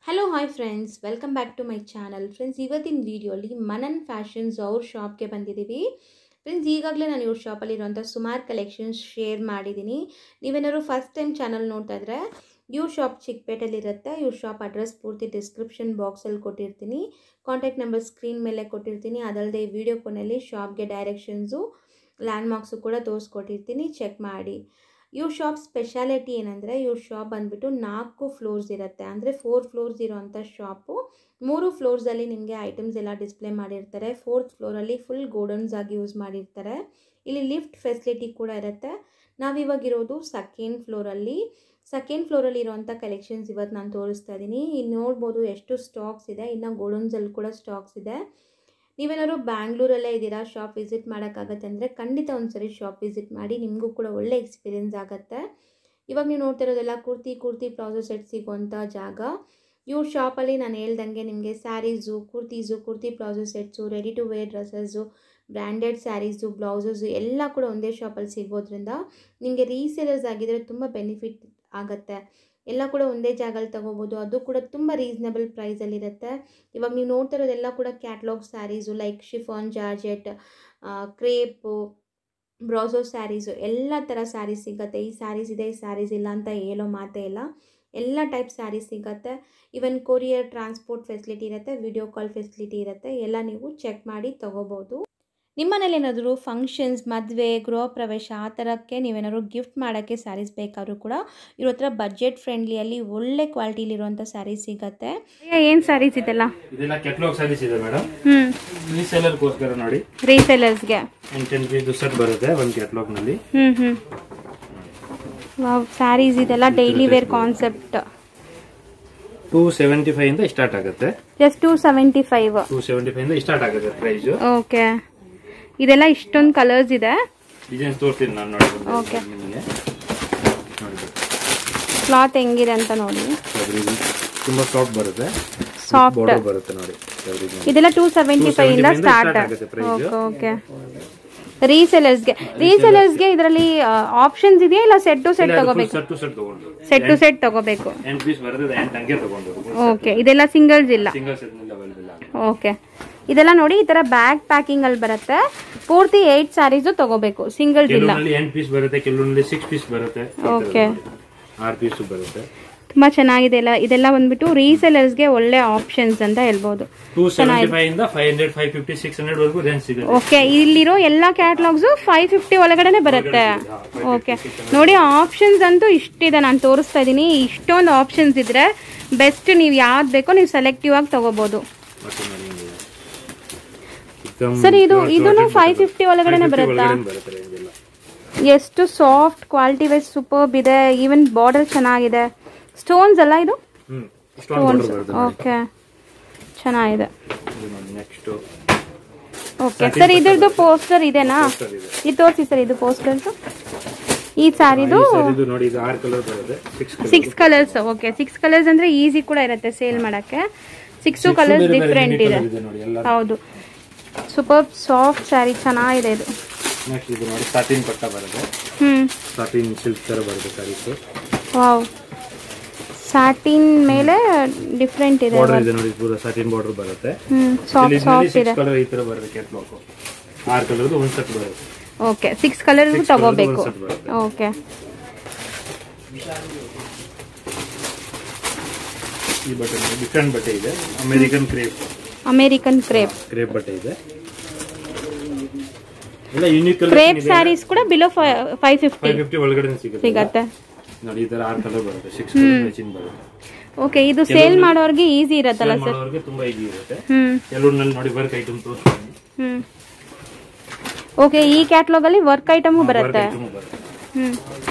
Hello hi friends welcome back to my channel friends ಇವತ್ತಿನ ವೀಡಿಯೋಲಿ ಮನನ್ fashions ಅವ್ರ ಶಾಪ್ಗೆ ಬಂದಿದ್ದೀವಿ ಫ್ರೆಂಡ್ಸ್ ಈಗಾಗಲೇ ನಾನು ಇವ್ರ ಶಾಪಲ್ಲಿರುವಂಥ ಸುಮಾರು ಕಲೆಕ್ಷನ್ಸ್ ಶೇರ್ ಮಾಡಿದ್ದೀನಿ ನೀವೇನಾದ್ರು ಫಸ್ಟ್ ಟೈಮ್ ಚಾನಲ್ ನೋಡ್ತಾ ಇದ್ರೆ ಇವ್ರ ಶಾಪ್ ಚಿಕ್ಕಪೇಟೆಲಿರುತ್ತೆ ಇವ್ರ ಶಾಪ್ ಅಡ್ರೆಸ್ ಪೂರ್ತಿ ಡಿಸ್ಕ್ರಿಪ್ಷನ್ ಬಾಕ್ಸಲ್ಲಿ ಕೊಟ್ಟಿರ್ತೀನಿ ಕಾಂಟ್ಯಾಕ್ಟ್ ನಂಬರ್ ಸ್ಕ್ರೀನ್ ಮೇಲೆ ಕೊಟ್ಟಿರ್ತೀನಿ ಅದಲ್ಲದೆ ಈ ವಿಡಿಯೋ ಕೊನೆಯಲ್ಲಿ ಶಾಪ್ಗೆ ಡೈರೆಕ್ಷನ್ಸು ಲ್ಯಾಂಡ್ ಮಾರ್ಕ್ಸು ಕೂಡ ತೋರಿಸ್ಕೊಟ್ಟಿರ್ತೀನಿ ಚೆಕ್ ಮಾಡಿ ಇವ್ರ ಶಾಪ್ ಸ್ಪೆಷಾಲಿಟಿ ಏನಂದರೆ ಇವ್ರ ಶಾಪ್ ಬಂದುಬಿಟ್ಟು ನಾಲ್ಕು ಫ್ಲೋರ್ಸ್ ಇರುತ್ತೆ ಅಂದರೆ ಫೋರ್ ಫ್ಲೋರ್ಸ್ ಇರೋವಂಥ ಶಾಪು ಮೂರು ಫ್ಲೋರ್ಸಲ್ಲಿ ನಿಮಗೆ ಐಟಮ್ಸ್ ಎಲ್ಲ ಡಿಸ್ಪ್ಲೇ ಮಾಡಿರ್ತಾರೆ ಫೋರ್ತ್ ಫ್ಲೋರಲ್ಲಿ ಫುಲ್ ಗೋಡನ್ಸ್ ಆಗಿ ಯೂಸ್ ಮಾಡಿರ್ತಾರೆ ಇಲ್ಲಿ ಲಿಫ್ಟ್ ಫೆಸಿಲಿಟಿ ಕೂಡ ಇರುತ್ತೆ ನಾವಿವಾಗಿರೋದು ಸೆಕೆಂಡ್ ಫ್ಲೋರಲ್ಲಿ ಸೆಕೆಂಡ್ ಫ್ಲೋರಲ್ಲಿ ಇರೋವಂಥ ಕಲೆಕ್ಷನ್ಸ್ ಇವತ್ತು ನಾನು ತೋರಿಸ್ತಾ ಇದ್ದೀನಿ ಇನ್ನು ನೋಡ್ಬೋದು ಎಷ್ಟು ಸ್ಟಾಕ್ಸ್ ಇದೆ ಇನ್ನು ಗೋಡನ್ಸಲ್ಲಿ ಕೂಡ ಸ್ಟಾಕ್ಸ್ ಇದೆ ನೀವೇನಾದ್ರು ಬ್ಯಾಂಗ್ಳೂರಲ್ಲೇ ಇದ್ದೀರಾ ಶಾಪ್ ವಿಸಿಟ್ ಮಾಡೋಕ್ಕಾಗತ್ತೆ ಅಂದರೆ ಖಂಡಿತ ಒಂದು ಸರಿ ಶಾಪ್ ವಿಸಿಟ್ ಮಾಡಿ ನಿಮಗೂ ಕೂಡ ಒಳ್ಳೆ ಎಕ್ಸ್ಪೀರಿಯೆನ್ಸ್ ಆಗುತ್ತೆ ಇವಾಗ ನೀವು ನೋಡ್ತಾ ಇರೋದೆಲ್ಲ ಕುರ್ತಿ ಕುರ್ತಿ ಪ್ಲಾಜೋ ಸೆಟ್ ಸಿಗೋವಂಥ ಜಾಗ ಇವ್ರ ಶಾಪಲ್ಲಿ ನಾನು ಹೇಳ್ದಂಗೆ ನಿಮಗೆ sarees kurtis kurti palazzo sets ready to wear dresses branded sarees blouses ಎಲ್ಲ ಕೂಡ ಒಂದೇ ಶಾಪಲ್ಲಿ ಸಿಗೋದ್ರಿಂದ ನಿಮಗೆ ರೀಸೇಲರ್ಸ್ ಆಗಿದ್ದರೆ ತುಂಬ ಬೆನಿಫಿಟ್ ಆಗುತ್ತೆ ಎಲ್ಲ ಕೂಡ ಒಂದೇ ಜಾಗದಲ್ಲಿ ತೊಗೋಬೋದು ಅದು ಕೂಡ ತುಂಬ ರೀಸನಬಲ್ ಪ್ರೈಸಲ್ಲಿರುತ್ತೆ ಇವಾಗ ನೀವು ನೋಡ್ತಾ ಇರೋದೆಲ್ಲ ಕೂಡ catalogue sarees like chiffon georgette crepe ಬ್ರೌಸೋ ಸ್ಯಾರೀಸು ಎಲ್ಲ ಥರ ಸ್ಯಾರೀಸ್ ಸಿಗುತ್ತೆ ಈ ಸ್ಯಾರೀಸ್ ಇದೆ ಈ ಸ್ಯಾರೀಸ್ ಇಲ್ಲ ಅಂತ ಹೇಳೋ ಮಾತೇ ಇಲ್ಲ ಎಲ್ಲ ಟೈಪ್ ಸ್ಯಾರೀಸ್ ಸಿಗುತ್ತೆ ಈವನ್ ಕೊರಿಯರ್ ಟ್ರಾನ್ಸ್ಪೋರ್ಟ್ ಫೆಸಿಲಿಟಿ ಇರುತ್ತೆ ವಿಡಿಯೋ ಕಾಲ್ ಫೆಸಿಲಿಟಿ ಇರುತ್ತೆ ಎಲ್ಲ ನೀವು ಚೆಕ್ ಮಾಡಿ ತೊಗೋಬೋದು ನಿಮ್ಮನೇಲಿ ಏನಾದರೂ ಫಂಕ್ಷನ್ಸ್ ಮದುವೆ ಗೃಹ ಪ್ರವೇಶ ಆ ಥರಕ್ಕೆ ನೀವೇನಾದ್ರು ಗಿಫ್ಟ್ ಮಾಡೋಕ್ಕೆ ಸ್ಯಾರೀಸ್ ಬೇಕಾದ್ರೂ ಕೂಡ ಇವ್ರ ಹತ್ರ ಬಜೆಟ್ ಫ್ರೆಂಡ್ಲಿಯಲ್ಲಿ ಒಳ್ಳೆ ಕ್ವಾಲಿಟಿಲಿರುವಂಥ ಸ್ಯಾರೀಸ್ ಸಿಗುತ್ತೆ ಏನ್ ಸ್ಯಾರೀಸ್ ಇದೆಲ್ಲ ಇದೆಲ್ಲ ಕೆಟ್ಲಾಗ್ ಸ್ಯಾರೀಸ್ ಇದೆ ಮೇಡಮ್ ಹ್ಮ್ ರೀಸೇಲರ್ಗೋಸ್ಕರ ನೋಡಿ ರೀಸೇಲರ್ಸ್ಗೆ ಟೆನ್ ಪೀಸ್ ಸೆಟ್ ಬರುತ್ತೆ ಒಂದು ಕೆಟ್ಲಾಗ್ ನಲ್ಲಿ ಹ್ಮ್ ಹ್ಮ್ ವಾವ್ ಸ್ಯಾರೀಸ್ ಇದೆಲ್ಲ daily wear concept two seventy five ಇಂದ ಸ್ಟಾರ್ಟ್ ಆಗುತ್ತೆ just two seventy five two seventy five ಇಂದ ಸ್ಟಾರ್ಟ್ ಆಗುತ್ತೆ ಪ್ರೈಸ್ ಓಕೆ ಇದೆಲ್ಲ ಇಷ್ಟೊಂದು ಕಲರ್ಸ್ ಇದೆ ಡಿಸೈನ್ಸ್ ತೋರಿಸ್ತೀನಿ ನಾನು ನೋಡಿ ಬಂದು Okay. ನಿಮಗೆ ನೋಡಿ ಕ್ಲಾತ್ ಹೆಂಗಿದೆ ಅಂತ ನೋಡಿ fabric ತುಂಬಾ ಸಾಫ್ಟ್ ಬರುತ್ತೆ Soft. ಬಾರ್ಡರ್ ಬರುತ್ತೆ ನೋಡಿ fabric ನಲ್ಲಿ. ಇದೆಲ್ಲ ಟೂ ಸೆವೆಂಟಿ ಫೈವ್ ಇಂದ 275 ಇಂದ ಸ್ಟಾರ್ಟ್ start ಆಗುತ್ತೆ price. ಓಕೆ ಓಕೆ ರೀಸೆಲರ್ಸ್ಗೆ ರೀಸೆಲರ್ಸ್ಗೆ ಇದರಲ್ಲಿ ಆಪ್ಷನ್ಸ್ ಇದೆಯಾ ಇಲ್ಲ ಸೆಟ್ ಟು ಸೆಟ್ ಇಲ್ಲ, ಅದು full ತಗೋಬೇಕು set to set ತಗೊಂಡು ಸೆಟ್ ಟು ಸೆಟ್ ತಗೋಬೇಕು ಎಂಟ್ ಪೀಸ್ ಬರುತ್ತೆ ಎಂಟ್ ಹಂಗೆ ತಗೊಂಡು ಓಕೆ ಇದೆಲ್ಲ ಸಿಂಗಲ್ಸ್ ಇಲ್ಲ ಸಿಂಗಲ್ ಸೆಟ್ ನಲ್ಲಿ ಅವೈಲೇಬಲ್ ಆಗುತ್ತೆ ಓಕೆ ಇದೆಲ್ಲ ನೋಡಿ ಈ ತರ ಬ್ಯಾಗ್ ಪ್ಯಾಕಿಂಗ್ ಅಲ್ಲಿ ಬರುತ್ತೆ ಪೂರ್ತಿ ಏಟ್ ಸ್ಯಾರೀಸು ತಗೋಬೇಕು ಸಿಂಗಲ್ಸ್ ಇಲ್ಲ ಕೆಲವೊಂದಲ್ಲಿ ಎಂಟ್ ಪೀಸ್ ಬರುತ್ತೆ ಕೆಲವೊಂದಲ್ಲಿ ಸಿಕ್ಸ್ ಪೀಸ್ ಬರುತ್ತೆ Okay. ಆರು ಪೀಸ್ ಬರುತ್ತೆ ತುಂಬಾ ಚೆನ್ನಾಗಿದೆ ಎಲ್ಲ ಇದೆಲ್ಲ ಬಂದ್ಬಿಟ್ಟು ರೀಸೆಲರ್ಸ್ಗೆ ಒಳ್ಳೆ ಆಪ್ಷನ್ಸ್ ಅಂತ ಹೇಳ್ಬೋದು ಟೂ ಸೆವೆಂಟಿ ಫೈವ್ ಇಂದ five hundred five fifty six hundred ವರೆಗೂ ರೇಂಜ್ ಸಿಗುತ್ತೆ ಓಕೆ ಇಲ್ಲಿರೋ ಎಲ್ಲ ಕ್ಯಾಟ್ಲಾಗ್ಸ್ ಫೈವ್ ಫಿಫ್ಟಿ ಒಳಗಡೆನೆ ಬರುತ್ತೆ ಓಕೆ ನೋಡಿ ಆಪ್ಷನ್ಸ್ ಅಂತೂ ಇಷ್ಟಿದೆ ನಾನು ತೋರಿಸ್ತಾ ಇದ್ದೀನಿ ಇಷ್ಟೊಂದು ಆಪ್ಷನ್ಸ್ ಇದ್ರೆ ಬೆಸ್ಟ್ ನೀವು ಯಾವ್ದು ಬೇಕೋ ನೀವು ಸೆಲೆಕ್ಟಿವ್ ಆಗಿ ತಗೋಬಹುದು ಮತ್ತೆ ನೋಡಿ ಹಿಂಗಿದೆ. ಚಿಕ್ಕಮ್ ಸರ್ ಇದು george ಇದನ್ನು georgette ಫೈವ್ ಬರುತ್ತೆ. ಫಿಫ್ಟಿ ಒಳಗಡೆನೆ 550 ಬರುತ್ತಾ ಒಳಗಡೆನೆ ಬರುತ್ತೆ range ಎಲ್ಲ. ಎಷ್ಟು ಸಾಫ್ಟ್ ಕ್ವಾಲಿಟಿ ವೈಸ್ ಸೂಪರ್ಬ್ ಇದೆ ಈವನ್ ಬಾರ್ಡರ್ ಚೆನ್ನಾಗಿದೆ ಸ್ಟೋನ್ಸ್ ಅಲ್ಲ ಇದು ಹ್ಮ್ ಸ್ಟೋನ್ ಬಾರ್ಡರ್ ಬರುತ್ತೆ ನೋಡಿ. ಓಕೆ ಚೆನ್ನಾಗಿದೆ ಇದು ನೋಡಿ ನೆಕ್ಸ್ಟ್ ಓಕೆ ಸರ್ ಇದ್ರದ್ದು ಪೋಸ್ಟರ್ ಇದೆನಾ ಸರ್ ಇದೆ ಇದು ತೋರಿಸಿ ಸರ್ ಇದು ಪೋಸ್ಟರ್ ಈ ಸ್ಯಾರಿದು ಈ ಸರ್ ಇದು ನೋಡಿ ಇದು ಆರು ಕಲರ್ ಬರುತ್ತೆ six six colours okay six colours ಅಂದ್ರೆ ಈಸಿ ಕೂಡ ಇರುತ್ತೆ ಸೇಲ್ ಮಾಡಕ್ಕೆ ಸಿಕ್ಸ್ ಕಲರ್ಸ್ ಡಿಫ್ರೆಂಟ್ ಇದೆ ಇದೆ ನೋಡಿ ಎಲ್ಲ ಹೌದು ಸೂಪರ್ ಸಾಫ್ಟ್ ಸ್ಯಾರಿ ಚೆನ್ನಾಗಿದೆ ಇದು ನೆಕ್ಸ್ಟ್ ಇದು ನೋಡಿ ಸಾಟಿನ್ ಪಟ್ಟ ಬರುತ್ತೆ ಹ್ಮ್ ಸಾಟಿನ್ ಸಿಲ್ಕ್ ತರ ಬರುತ್ತೆ ಸ್ಯಾರೀಸ್ ವಾವ್ ಸ್ಯಾಟಿನ್ ಮೇಲೆ ಡಿಫ್ರೆಂಟ್ ಇದೆ ಬಾರ್ಡರ್ ಇದೆ ನೋಡಿ ಪೂರ ಸಾಟಿನ್ ಬಾರ್ಡರ್ ಬರುತ್ತೆ ಹ್ಮ್ ಸಾಫ್ಟ್ ಸಾಫ್ಟ್ ಇದೆ ಸಿಕ್ಸ್ ಕಲರ್ ಈ ತರ ಬರುತ್ತೆ ಕೆಟ್ಲಾಕ್ ಆರು ಕಲರ್ ಒಂದ್ ಸೆಟ್ ಬರುತ್ತೆ ಓಕೆ ಸಿಕ್ಸ್ ಕಲರ್ Six ತಗೋಬೇಕು colourದು ಒಂದ್ set ಬರುತ್ತೆ. ಓಕೆ ಈ ಬಟ್ಟೆ ಡಿಫ್ರೆಂಟ್ ಬಟ್ಟೆ ಇದೆ American crepe American crepe crepe ಬಟ್ಟೆ ಇದೆ ಎಲ್ಲ ಯೂನಿಕ್ ಕ್ರೇಪ್ ಸ್ಯಾರೀಸ್ ಕೂಡ below five fifty five fifty ಒಳಗಡೆ ಸಿಗುತ್ತೆ ಸಿಗತ್ತೆ ನೋಡಿ ಈ ತರ ಆರು ಕಲರ್ ಬರುತ್ತೆ ಸಿಕ್ಸ್ ಕಲರ್ ಮ್ಯಾಚಿಂಗ್ ಬರುತ್ತೆ ಓಕೆ ಇದು ಸೇಲ್ ಮಾಡೋರ್ಗೆ ಈಸಿ ಇರತ್ತಲ್ಲ Sell ಸರ್ ಮಾಡೋರ್ಗೆ ತುಂಬಾ ಈಸಿ ಇರುತ್ತೆ ಹ್ಮ್ ಕೆಲವ್ರಲ್ಲಿ ನೋಡಿ ವರ್ಕ್ ಐಟಮ್ ತೋರಿಸ್ತೀನಿ ಹ್ಮ್ ಓಕೆ ಈ ಕ್ಯಾಟ್ಲಾಗ್ ಅಲ್ಲಿ ವರ್ಕ್ ಐಟಮು ಬರುತ್ತೆ ವರ್ಕ್ ಐಟಮ್ ಬರುತ್ತೆ ಹ್ಮ್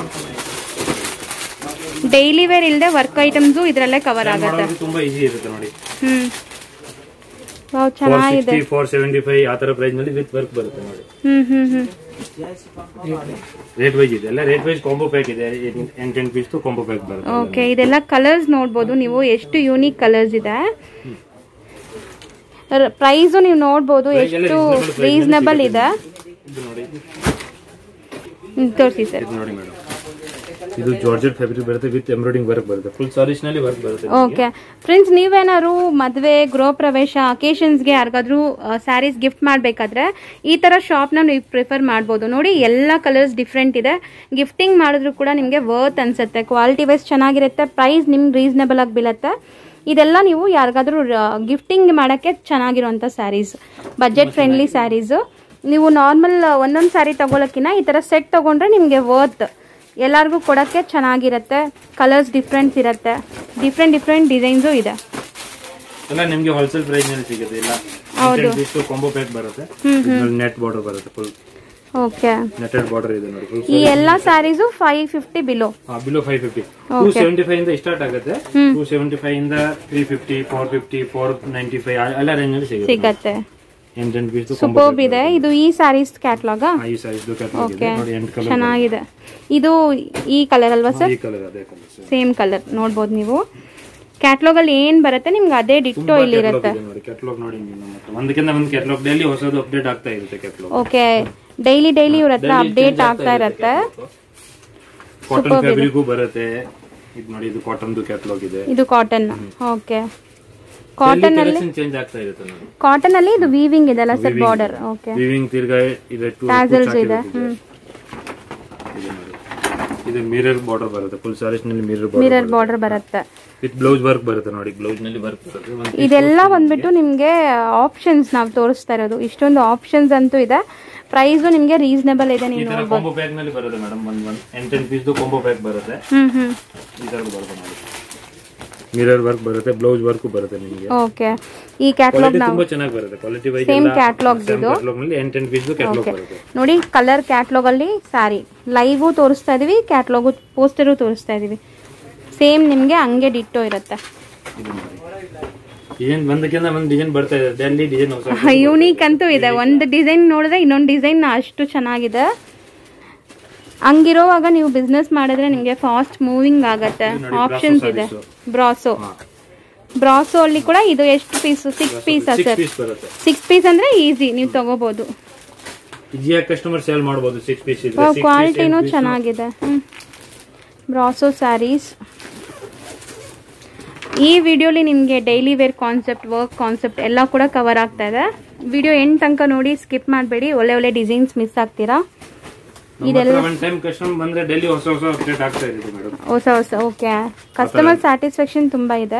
ಡೈಲಿ ವೇರ್ ಇಲ್ಲದೆ ವರ್ಕ್ ಐಟಮ್ಸು ಇದರಲ್ಲೇ ಕವರ್ Sell ಆಗುತ್ತೆ ಮಾಡೋರ್ಗೆ ತುಂಬಾ ಈಸಿ ಇರುತ್ತೆ ನೋಡಿ ಹ್ಮ್ ವಾವ್ ಫೋರ್ ಚೆನ್ನಾಗಿದೆ ಸಿಕ್ಸ್ಟಿ ಫೋರ್ ಸೆವೆಂಟಿ ಫೈವ್ ಆ ತರ ಪ್ರೈಸ್ ನಲ್ಲಿ ವಿತ್ ವರ್ಕ್ ಬರುತ್ತೆ ನೋಡಿ ಹ್ಮ್ ಹ್ಮ್ ಹ್ಮ್ ರೇಟ್ ವೈಸ್ ಇದೆ ಎಲ್ಲ ರೇಟ್ ವೈಸ್ ಕಾಂಬೋ ಪ್ಯಾಕ್ ಇದೆ ಎಂಟ್ ಎಂಟ್ ಪೀಸ್ ಕಾಂಬೋ ಪ್ಯಾಕ್ ಬರುತ್ತೆ ಓಕೆ ಇದೆಲ್ಲ ಕಲರ್ಸ್ ನೋಡ್ಬೋದು ನೀವು ಎಷ್ಟು ಯೂನಿಕ್ ಕಲರ್ಸ್ ಇದೆ ಪ್ರೈಸು ನೀವು ನೋಡ್ಬೋದು Price ಎಲ್ಲ ಎಷ್ಟು reasonable price ನಲ್ಲಿ ರೀಸನಬಲ್ ಇದೆ ಇದು ನೋಡಿ ಹ್ಮ್, ತೋರಿಸಿ ಸರ್ ಇದು ನೋಡಿ ಮೇಡಮ್ ಇದು ಜಾರ್ಜೆಟ್ ಫ್ಯಾಬ್ರಿಕ್ ಬರುತ್ತೆ ವಿತ್ ಎಂಬ್ರಾಯ್ಡಿಂಗ್ ವರ್ಕ್ ಬರುತ್ತೆ ಫುಲ್ ಸಾರೀಸ್ ನಲ್ಲಿ ವರ್ಕ್ ಬರುತ್ತೆ ಓಕೆ ಫ್ರೆಂಡ್ಸ್ ನೀವೇನಾದ್ರು ಮದುವೆ ಗೃಹ ಪ್ರವೇಶ ಅಕೇಶನ್ಸ್ಗೆ ಯಾರಿಗಾದ್ರೂ ಸ್ಯಾರೀಸ್ ಗಿಫ್ಟ್ ಮಾಡಬೇಕಾದ್ರೆ ಈ ಥರ ಶಾಪ್ನ ನೀವು ಪ್ರಿಫರ್ ಮಾಡ್ಬೋದು ನೋಡಿ ಎಲ್ಲ ಕಲರ್ಸ್ ಡಿಫ್ರೆಂಟ್ ಇದೆ ಗಿಫ್ಟಿಂಗ್ ಮಾಡಿದ್ರು ಕೂಡ ನಿಮಗೆ ವರ್ತ್ ಅನ್ಸುತ್ತೆ ಕ್ವಾಲಿಟಿ ವೈಸ್ ಚೆನ್ನಾಗಿರುತ್ತೆ ಪ್ರೈಸ್ ನಿಮ್ಗೆ ರೀಸನಬಲ್ ಆಗಿ ಬೀಳುತ್ತೆ ಇದೆಲ್ಲ ನೀವು ಯಾರಿಗಾದ್ರೂ ಗಿಫ್ಟಿಂಗ್ ಮಾಡೋಕ್ಕೆ ಚೆನ್ನಾಗಿರುವಂಥ ಸ್ಯಾರೀಸ್ ಬಜೆಟ್ ಫ್ರೆಂಡ್ಲಿ ಸ್ಯಾರೀಸು ನೀವು ನಾರ್ಮಲ್ ಒಂದೊಂದು ಸ್ಯಾರಿ ತೊಗೊಳಕ್ಕಿಂತ ಈ ಥರ ಸೆಟ್ ತೊಗೊಂಡ್ರೆ ನಿಮಗೆ ವರ್ತ್ ಎಲ್ಲರಿಗೂ ಕೊಡೋಕ್ಕೆ ಚೆನ್ನಾಗಿರುತ್ತೆ ಕಲರ್ಸ್ ಡಿಫ್ರೆಂಟ್ ಇರುತ್ತೆ ಡಿಫ್ರೆಂಟ್ ಡಿಫ್ರೆಂಟ್ ಡಿಸೈನ್ಸು ಇದೆ ಎಲ್ಲ ನಿಮ್ಗೆ ಹೋಲ್ಸೇಲ್ ಪ್ರೈಸ್ ನಲ್ಲಿ ಸಿಗುತ್ತೆ ಇಲ್ಲ ಕಾಂಬೋ ಪ್ಯಾಕ್ ಬರುತ್ತೆ ನೆಟ್ ಬಾರ್ಡರ್ ಬರುತ್ತೆ ಫುಲ್ ಓಕೆ ನೆಟೆಡ್ ಬಾರ್ಡರ್ ಇದೆ ನೋಡಿ ಫುಲ್ ಈ ಎಲ್ಲ saris five fifty below below five fifty two seventy five ಇಂದ ಸ್ಟಾರ್ಟ್ ಆಗುತ್ತೆ ಟೂ ಸೆವೆಂಟಿ ಫೈವ್ ಇಂದ three fifty four fifty four ninety five ಎಲ್ಲ ರೇಂಜ್ ಅಲ್ಲಿ ಸಿಗುತ್ತೆ ಸಿಗತ್ತೆ ಎಂಟು ಎಂಟು ಪೀಸ್ ಸೂಪರ್ಬ್ ಇದೆ ಇದು ಈ ಸ್ಯಾರೀಸ್ ಕ್ಯಾಟ್ಲಾಗಾ ಈ ಸೈಜ್ ಕ್ಯಾಟಲಾಗ್ ಇದೆ ನೋಡಿ ಎಂಟು ಕಲರ್ ಚೆನ್ನಾಗಿದೆ ಇದು ಈ ಕಲರ್ ಅಲ್ವಾ ಸರ್ ಈ ಕಲರ್ ಅದೇ ಕಲರ್ ಸೇಮ್ ಕಲರ್ ನೋಡ್ಬೋದು ನೀವು ಕ್ಯಾಟ್ಲಾಗ್ ಅಲ್ಲಿ ಏನ್ ಬರುತ್ತೆ ನಿಮ್ಗೆ ಅದೇ ಡಿಟ್ಟೋ ಇಲ್ಲಿ ಇರುತ್ತೆ ನೋಡಿ ಕ್ಯಾಟಲಾಗ್ ನೋಡಿ ನೀವು ನಮ್ಮ ಹತ್ರ. ಒಂದಕ್ಕಿಂತ ಒಂದು ಕ್ಯಾಟಲಾಗ್ ಡೈಲಿ ಹೊಸದು ಅಪ್ಡೇಟ್ ಆಗ್ತಾ ಇರುತ್ತೆ ಕ್ಯಾಟಲಾಗ್ ಓಕೆ ಡೈಲಿ ಡೈಲಿ ಇವ್ರ ಹತ್ರ ಅಪ್ಡೇಟ್ ಆಗ್ತಾ ಇರತ್ತೆ ಕಾಟನ್ ಫ್ಯಾಬ್ರಿಕ್ ಬರುತ್ತೆ ಇದು ನೋಡಿ ಇದು ಕಾಟನ್ ಕ್ಯಾಟಲಾಗ್ ಇದೆ ಇದು ಕಾಟನ್ ಓಕೆ ಕಾಟನ್ ಅಲ್ಲಿ ಚೇಂಜ್ ಆಗ್ತಾ ಇರುತ್ತೆ ನೋಡಿ ಕಾಟನ್ ಅಲ್ಲಿ ಇದು ವೀವಿಂಗ್ ಇದೆ ಅಲ್ಲ ಸರ್ ಬಾರ್ಡರ್ ಓಕೆ ವಿವಿಂಗ್ ತಿರ್ಗಾ ಇದೆ ಟೂ ಟ್ಯಾಸಲ್ಸ್ ಇದೆ ಹ್ಮ್ ಇದೆ ನೋಡಿ ಇದು ಮಿರರ್ ಬಾರ್ಡರ್ ಬರುತ್ತೆ ಫುಲ್ ಸಾರೀಸ್ ನಲ್ಲಿ ಮಿರರ್ ಬಾರ್ಡರ್ ಮಿರರ್ ಬಾರ್ಡರ್ ಬರುತ್ತೆ ವಿತ್ ಬ್ಲೌಸ್ ವರ್ಕ್ ಬರುತ್ತೆ ನೋಡಿ ಬ್ಲೌಸ್ ನಲ್ಲಿ ವರ್ಕ್ ಬರುತ್ತೆ ಒಂದು ಇದೆಲ್ಲ ಬಂದ್ಬಿಟ್ಟು ನಿಮಗೆ ಆಪ್ಷನ್ಸ್ ನಾವು ತೋರಿಸ್ತಾ ಇರೋದು ಇಷ್ಟೊಂದು ಆಪ್ಷನ್ಸ್ ಅಂತೂ ಇದೆ ಪ್ರೈಸು ನಿಮಗೆ ರೀಸನೇಬಲ್ ಇದೆ ಈ ನೀವು ತರ ಕಾಂಬೋ ಪ್ಯಾಕ್ ನಲ್ಲಿ ಬರುತ್ತೆ ಮೇಡಮ್ ಒಂದ್ ಒಂದ್ ಎಂಟೆಂಟ್ ಪೀಸ್ ಕಾಂಬೋ ಪ್ಯಾಕ್ ಬರುತ್ತೆ ಹ್ಮ್ ಹ್ಮ್ ಈ ತರ ಬರುತ್ತೆ ನೋಡಿ ಮಿರರ್ ವರ್ಕ್ ಬರುತ್ತೆ ಬ್ಲೌಸ್ ವರ್ಕ್ ಬರುತ್ತೆ ನಿಮಗೆ ಓಕೆ ಈ ಕ್ಯಾಟ್ಲಾಗ್ ಕ್ವಾಲಿಟಿ ನಾವು ತುಂಬಾ ಚೆನ್ನಾಗಿ ಬರುತ್ತೆ ಕ್ವಾಲಿಟಿ ವೈಸ್ ಸೇಮ್ ಕ್ಯಾಟ್ಲಾಗ್ ಇದು ಕ್ಯಾಟಲಾಗ್ ನಲ್ಲಿ ಎಂಟೆಂಟ್ ಪೀಸ್ ಕ್ಯಾಟಲಾಗ್ ಬರುತ್ತೆ ನೋಡಿ ಕಲರ್ ಕ್ಯಾಟ್ಲಾಗ್ ಅಲ್ಲಿ ಸ್ಯಾರಿ ಲೈವು ತೋರಿಸ್ತಾ ಇದೀವಿ ಕ್ಯಾಟ್ಲಾಗು ಪೋಸ್ಟರು ತೋರಿಸ್ತಾ ಇದೀವಿ ಸೇಮ್ ನಿಮಗೆ ಹಂಗೆ ಡಿಟ್ಟೋ ಇರುತ್ತೆ ಇದು ನೋಡಿ ಡಿಸೈನ್ ಒಂದಕ್ಕಿಂತ ಒಂದು ಡಿಸೈನ್ ಬರ್ತಾ ಇದೆ ಡೆಲ್ಲಿ ಡಿಸೈನ್ ಹೊಸ ಯೂನಿಕ್ ಅಂತೂ ಇದೆ ಒಂದು ಡಿಸೈನ್ ನೋಡಿದ್ರೆ ಇನ್ನೊಂದು ಡಿಸೈನ್ ಅಷ್ಟು ಚೆನ್ನಾಗಿದೆ ಹಂಗಿರೋವಾಗ ನೀವು ಬಿಸ್ನೆಸ್ ಮಾಡಿದ್ರೆ ನಿಮಗೆ ಫಾಸ್ಟ್ ಮೂವಿಂಗ್ ಆಗತ್ತೆ ಆಪ್ಷನ್ಸ್ ಇದೆ ಬ್ರಾಸೋ ಬ್ರಾಸೋ ಅಲ್ಲಿ ಕೂಡ ಇದು ಎಷ್ಟು ಪೀಸು ಸಿಕ್ಸ್ ಪೀಸಾ ಸಿಕ್ಸ್ ಸರ್ ಪೀಸ್ ಬರುತ್ತೆ ಸಿಕ್ಸ್ ಪೀಸ್ ಅಂದ್ರೆ ಈಸಿ ನೀವು ತಗೋಬಹುದು ಈಸಿಯಾಗಿ ಕಸ್ಟಮರ್ ಸೇಲ್ ಮಾಡಬಹುದು ಸಿಕ್ಸ್ ಪೀಸ್ ಇದ್ರೆ Six piece, ಕ್ವಾಲಿಟಿನೂ eight piece. ಚೆನ್ನಾಗಿದೆ ಬ್ರಾಸೋ ಸ್ಯಾರೀಸ್ ಈ ವಿಡಿಯೋಲಿ ನಿಮಗೆ daily wear concept work concept ಎಲ್ಲ ಕೂಡ ಕವರ್ ಆಗ್ತಾ ಇದೆ ವಿಡಿಯೋ ಎಂಡ್ ತನಕ ನೋಡಿ ಸ್ಕಿಪ್ ಮಾಡಬೇಡಿ ಒಳ್ಳೆ ಒಳ್ಳೆ ಡಿಸೈನ್ಸ್ ಮಿಸ್ ಆಗ್ತೀರಾ ನಮ್ಮ ಹತ್ರ ಒಂದ್ ಟೈಮ್ ಕಸ್ಟಮರ್ ಬಂದ್ರೆ ಡೈಲಿ ಹೊಸ ಹೊಸ ಅಪ್ಡೇಟ್ ಆಗ್ತಾ ಇರುತ್ತೆ ಮೇಡಮ್ ಹೊಸ ಹೊಸ ಓಕೆ ಕಸ್ಟಮರ್ ಸ್ಯಾಟಿಸ್ಫ್ಯಾಕ್ಷನ್ ತುಂಬ ಇದೆ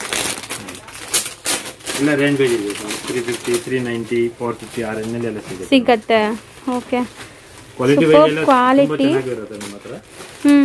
ಎಲ್ಲ ರೇಂಜ್ ವೈಸ್ ಇದೆ three fifty three ninety four fifty ಆ ರೇಂಜ್ ಎಲ್ಲ ಸಿಗುತ್ತೆ ಸಿಗತ್ತೆ ಓಕೆ ಕ್ವಾಲಿಟಿ Superb ವೈಸ್ ಎಲ್ಲ ತುಂಬಾ quality. ಚೆನ್ನಾಗಿರುತ್ತೆ ನಮ್ಮ ಹತ್ರ ಹ್ಞೂ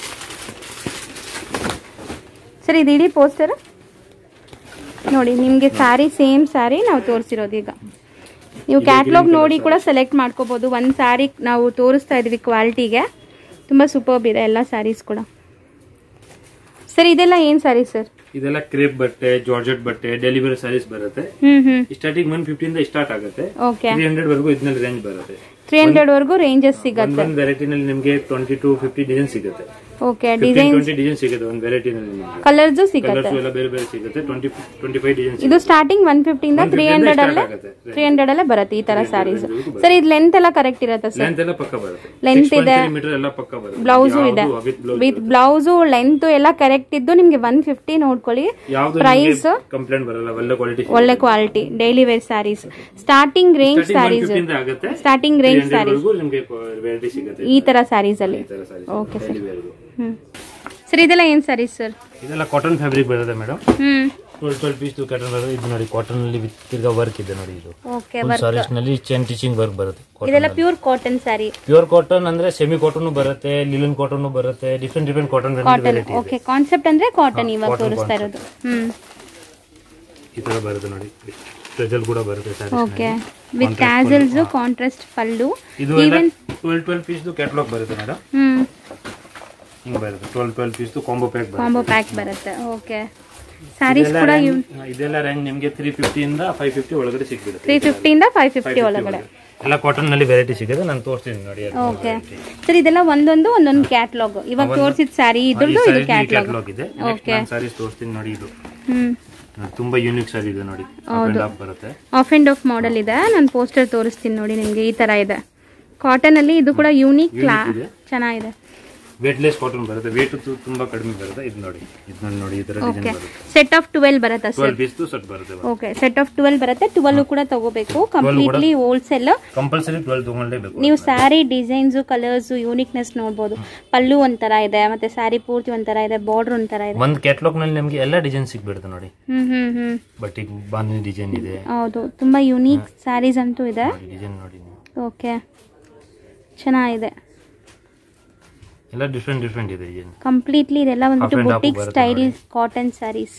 ಸರ್ ಇದು ಇಡೀ ಪೋಸ್ಟರ್ ನೋಡಿ ನಿಮಗೆ ಸ್ಯಾರಿ ಸೇಮ್ ಸ್ಯಾರಿ ನಾವು ತೋರಿಸಿರೋದು ಈಗ ನೀವು ಕ್ಯಾಟ್ಲಾಗ್ ನೋಡಿ ಕೂಡ ಸೆಲೆಕ್ಟ್ ಮಾಡ್ಕೋಬೋದು ಒಂದು ಸ್ಯಾರಿ ನಾವು ತೋರಿಸ್ತಾ ಇದೀವಿ ಕ್ವಾಲಿಟಿಗೆ ತುಂಬ ಸೂಪರ್ಬ್ ಇದೆ ಎಲ್ಲ ಸ್ಯಾರೀಸ್ ಕೂಡ ಸರ್ ಇದೆಲ್ಲ ಏನು ಸ್ಯಾರಿ ಸರ್ ಇದೆಲ್ಲ ಕ್ರೇಪ್ ಬಟ್ಟೆ ಜಾರ್ಜೆಟ್ ಬಟ್ಟೆ ಡೆಲಿವರಿ ಸ್ಯಾರೀಸ್ ಬರುತ್ತೆ ಹ್ಞೂ ಹ್ಞೂ ಸ್ಟಾರ್ಟಿಂಗ್ ಒನ್ ಫಿಫ್ಟಿಂದ ಸ್ಟಾರ್ಟ್ ಆಗುತ್ತೆ ಓಕೆ ತ್ರೀ ಹಂಡ್ರೆಡ್ ವರೆಗೂ ಇದ್ನಲ್ಲಿ ರೇಂಜ್ ಬರುತ್ತೆ ತ್ರೀ ಹಂಡ್ರೆಡ್ವರೆಗೂ ರೇಂಜಸ್ ಸಿಗತ್ತೆ ಒಂದೊಂದು ವೆರೈಟಿ ನಲ್ಲಿ ನಿಮಗೆ ಟ್ವೆಂಟಿ ಟು ಫಿಫ್ಟಿ ಡಿಸೈನ್ ಸಿಗುತ್ತೆ okay fifteen design twenty design ಸಿಗುತ್ತೆ ಒಂದು ವೆರೈಟಿ ನಲ್ಲಿ ನಿಮಗೆ ಕಲರ್ಸು ಸಿಗತ್ತೆ ಕಲರ್ಸ್ ಎಲ್ಲ ಬೇರೆ ಬೇರೆ ಸಿಗುತ್ತೆ ಟ್ವೆಂಟಿ ಟ್ವೆಂಟಿ ಫೈವ್ ಡಿಸೈನ್ ಇದು ಸ್ಟಾರ್ಟಿಂಗ್ ಒನ್ ಫಿಫ್ಟಿಯಿಂದ ತ್ರೀ ಹಂಡ್ರೆಡ್ ಅಲ್ಲೇ ಆಗುತ್ತೆ ತ್ರೀ ಹಂಡ್ರೆಡ್ ಅಲ್ಲೇ ಬರುತ್ತೆ ಈ ತರ ಸ್ಯಾರೀಸ್ ಸರ್ ಇದು ಲೆಂತ್ ಎಲ್ಲ ಕರೆಕ್ಟ್ ಇರುತ್ತೆ ಸರ್ ಲೆಂತ್ ಎಲ್ಲ ಪಕ್ಕ ಬರುತ್ತೆ Length ಇದೆ. ಮೀಟರ್ ಎಲ್ಲ ಪಕ್ಕ ಬರುತ್ತೆ ಬ್ಲೌಸು ಇದೆ with blouse with blouse length ಎಲ್ಲ ಕರೆಕ್ಟ್ ಇದ್ದು ನಿಮ್ಗೆ ಒನ್ ಫಿಫ್ಟಿ ನೋಡ್ಕೊಳ್ಳಿ ಯಾವ್ದು ಪ್ರೈಸ್ ಕಂಪ್ಲೇಂಟ್ ಬರಲ್ಲ ಒಳ್ಳೆ ಕ್ವಾಲಿಟಿ ಒಳ್ಳೆ quality daily wear saris starting range saris ಆಗುತ್ತೆ ಸ್ಟಾರ್ಟಿಂಗ್ ರೇಂಜ್ ಸ್ಯಾರೀಸ್ ವರೆಗೂ ನಿಮಗೆ ವೆರೈಟಿ ಸಿಗುತ್ತೆ ಈ ತರ ಸ್ಯಾರೀಸ್ ಅಲ್ಲಿ ಈ ತರ saris okay sir daily wear ದು. ಹ್ಮ್ ಸರ್ ಇದೆಲ್ಲ ಏನ್ ಸ್ಯಾರೀಸ್ ಸರ್ ಇದೆಲ್ಲ ಕಾಟನ್ ಫ್ಯಾಬ್ರಿಕ್ ಬರುತ್ತೆ ಮೇಡಮ್ ಹ್ಮ್ ಟ್ವೆಲ್ ಟ್ವೆಲ್ ಪೀಸ್ ಕಾಟನ್ ಬರುತ್ತೆ ಇದು ನೋಡಿ ಕಾಟನ್ ಅಲ್ಲಿ with ತಿರ್ಗಾ ವರ್ಕ್ ಇದೆ ನೋಡಿ ಇದು ಓಕೆ ಸಾರೀಸ್ ನಲ್ಲಿ ಚೈನ್ ಟೀಚಿಂಗ್ ವರ್ಕ್ ಬರುತ್ತೆ ಇದೆಲ್ಲ pure cotton sari pure cotton ಅಂದ್ರೆ ಸೆಮಿ ಕಾಟನ್ ಬರುತ್ತೆ ಲಿಲನ್ ಕಾಟನ್ ಬರುತ್ತೆ different different cotton cotton variety okay concept ಅಂದ್ರೆ ಕಾಟನ್ ಇವಾಗ ತೋರಿಸ್ತಾ ಇರೋದು ಹ್ಮ್ ಈ ತರ ಬರುತ್ತೆ ನೋಡಿ ಸ್ಪೆಷಲ್ ಕೂಡ ಬರುತ್ತೆ saris okay with tassels contrast pallu ಇದು ಎಲ್ಲ ಟ್ವೆಲ್ ಟ್ವೆಲ್ ಪೀಸ್ ಕ್ಯಾಟ್ಲಾಗ್ ಬರುತ್ತೆ ಮೇಡಮ್ ಹ್ಮ್ ಹಿಂಗ್ ಬರುತ್ತೆ twelve twelve piece combo pack ಬರುತ್ತೆ ಕಾಂಬೋ ಪ್ಯಾಕ್ ಬರುತ್ತೆ ಓಕೆ ಸ್ಯಾರೀಸ್ ಕೂಡ ಇವ್ ಇದೆಲ್ಲ ರೇಂಜ್ ನಿಮಗೆ ತ್ರೀ ಫಿಫ್ಟಿ ಇಂದ ಫೈವ್ ಫಿಫ್ಟಿ ಒಳಗಡೆ ಸಿಕ್ಬಿಡುತ್ತೆ ತ್ರೀ ಫಿಫ್ಟಿಯಿಂದ ಫೈವ್ ಫಿಫ್ಟಿ ಒಳಗಡೆ ಎಲ್ಲ ಕಾಟನ್ ನಲ್ಲಿ ವೆರೈಟಿ ಸಿಗುತ್ತೆ ನಾನು ತೋರಿಸ್ತೀನಿ ನೋಡಿ ಅದು. ಓಕೆ ಸರ್ ಇದೆಲ್ಲ ಒಂದೊಂದು ಒಂದೊಂದು ಕ್ಯಾಟ್ಲಾಗ್ ಇವಾಗ ತೋರಿಸಿದ ಸ್ಯಾರಿ ಈ ಇದ್ರದ್ದು ಇದು ಸಾರೀಸ್ ಕ್ಯಾಟ್ಲಾಗ್ ಕ್ಯಾಟ್ಲಾಗ್ ಇದೆ ನೆಕ್ಸ್ಟ್ ನಾನು ಸಾರೀಸ್ ತೋರಿಸ್ತೀನಿ ನೋಡಿ ಇದು ಹ್ಮ್ ನೋಡಿ, ತುಂಬಾ ಯೂನಿಕ್ ಸಾರಿ ಇದೆ ನೋಡಿ Up and up ಬರುತ್ತೆ ಆಫ್ ಆ್ಯಂಡ್ ಆಫ್ ಮಾಡೆಲ್ ಇದೆ ನಾನು ಪೋಸ್ಟರ್ ತೋರಿಸ್ತೀನಿ ನೋಡಿ ನಿಮಗೆ ಈ ಥರ ಇದೆ ಕಾಟನ್ ಅಲ್ಲಿ ಇದು ಕೂಡ ಯೂನಿಕ್ ಕ್ಲಾ ಇದೆ. ಚೆನ್ನಾಗಿದೆ ವೇಟ್ಲೆಸ್ ಕಾಟನ್ ಬರುತ್ತೆ ವೇಟ್ ತುಂಬಾ ಕಡಿಮೆ ಬರುತ್ತೆ ಇದು ನೋಡಿ ಇದನ್ನ ನೋಡಿ ಈ ತರ ಓಕೆ ಡಿಸೈನ್ ಬರುತ್ತೆ ಸೆಟ್ ಆಫ್ ಟ್ವೆಲ್ ಬರುತ್ತಾ ಸರ್ ಟ್ವೆಲ್ ಪೀಸ್ ಸೆಟ್ ಬರುತ್ತೆ ಓಕೆ ಸೆಟ್ ಆಫ್ ಟ್ವೆಲ್ ಬರುತ್ತೆ ಟ್ವೆಲ್ ಕೂಡ ತಗೋಬೇಕು ಕಂಪ್ಲೀಟ್ಲಿ ಹೋಲ್ಸೇಲ್ ಕಂಪಲ್ಸರಿ ಟ್ವೆಲ್ ತಗೊಳ್ಳೇಬೇಕು ನೀವು ಸ್ಯಾರಿ ಡಿಸೈನ್ಸ್ ಕಲರ್ಸ್ ಯೂನಿಕ್ನೆಸ್ ನೋಡ್ಬೋದು ಪಲ್ಲು ಒಂಥರ ಇದೆ ಮತ್ತೆ ಸ್ಯಾರಿ ಪೂರ್ತಿ ಒಂಥರ ಇದೆ ಬಾರ್ಡರ್ ಒಂಥರ ಇದೆ ಒಂದು ಕ್ಯಾಟ್ಲಾಗ್ ನಲ್ಲಿ ನಿಮಗೆ ಎಲ್ಲ ಡಿಸೈನ್ ಸಿಗ್ಬಿಡುತ್ತೆ ನೋಡಿ ಹ್ಮ್ ಹ್ಮ್ ಹ್ಮ್ ಬಟ್ ಈಗ ಬಾಂಧಿ ಡಿಸೈನ್ ಇದೆ ಹೌದು ತುಂಬಾ ಯುನೀಕ್ ಸ್ಯಾರೀಸ್ ಅಂತೂ ಇದೆ ಡಿಸೈನ್ ನೋಡಿ ನೀವು ಓಕೆ ಚೆನ್ನಾಗಿದೆ ಎಲ್ಲ ಡಿಫ್ರೆಂಟ್ ಡಿಫ್ರೆಂಟ್ ಇದೆ ಡಿಸೈನ್ ಕಂಪ್ಲೀಟ್ಲಿ ಇದೆಲ್ಲ ಬಂದ್ಬಿಟ್ಟು Half and half ಬುಟಿಕ್ ಬರುತ್ತೆ ಸ್ಟೈಲ್ ನೋಡಿ. ಕಾಟನ್ ಸ್ಯಾರೀಸ್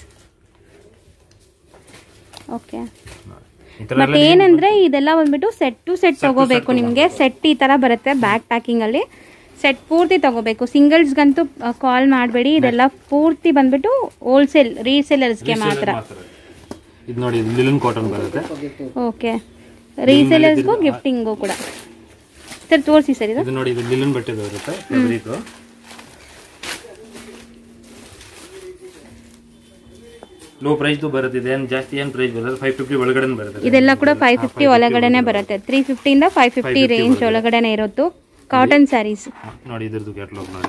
ಓಕೆ ಈ ತರ ಮತ್ತೆ ಏನಂದ್ರೆ ಇದೆಲ್ಲ ಬಂದ್ಬಿಟ್ಟು ಸೆಟ್ ಟು ಸೆಟ್ ತಗೋಬೇಕು ನಿಮಗೆ ಸೆಟ್ ಈ ತರ ಬರುತ್ತೆ ಬ್ಯಾಕ್ ಪ್ಯಾಕಿಂಗ್ ಅಲ್ಲಿ ಸೆಟ್ ಪೂರ್ತಿ ತಗೋಬೇಕು ಸಿಂಗಲ್ಸ್ಗಂತೂ ಕಾಲ್ ಮಾಡಬೇಡಿ ಇದೆಲ್ಲ ಪೂರ್ತಿ ಬಂದ್ಬಿಟ್ಟು ಹೋಲ್ಸೇಲ್ ರೀಸೇಲರ್ಸ್ಗೆ ಮಾತ್ರ ಇದು ನೋಡಿ ಲಿಲನ್ ಕಾಟನ್ ಬರುತ್ತೆ ಓಕೆ ರೀಸೇಲರ್ಸ್ಗೂ ಗಿಫ್ಟಿಂಗು ಕೂಡ ಸರ್ ತೋರಿಸಿ ಸರ್ ಇದು ಇದು ನೋಡಿ ಇದು ಲಿಲನ್ ಬಟ್ಟೆ ಬರುತ್ತೆ ಫ್ಯಾಬ್ರಿಕ್ ಲೋ ಪ್ರೈಸ್ ಬರುತ್ತೆ ಇದು ಏನು ಜಾಸ್ತಿ ಏನು ಪ್ರೈಸ್ ಬರುತ್ತೆ ಫೈವ್ ಫಿಫ್ಟಿ ಒಳಗಡೆ ಬರುತ್ತೆ ಇದೆಲ್ಲ ಕೂಡ ಫೈವ್ ಫಿಫ್ಟಿ ಒಳಗಡೆನೆ ಬರುತ್ತೆ ತ್ರೀ ಫಿಫ್ಟಿಯಿಂದ ಫೈವ್ ಫಿಫ್ಟಿ ರೇಂಜ್ ಒಳಗಡೆನೆ ಇರೋದು ಕಾಟನ್ ಸ್ಯಾರೀಸ್ ನೋಡಿ ಇದ್ರದ್ದು ಕ್ಯಾಟ್ಲಾಗ್ ನೋಡಿ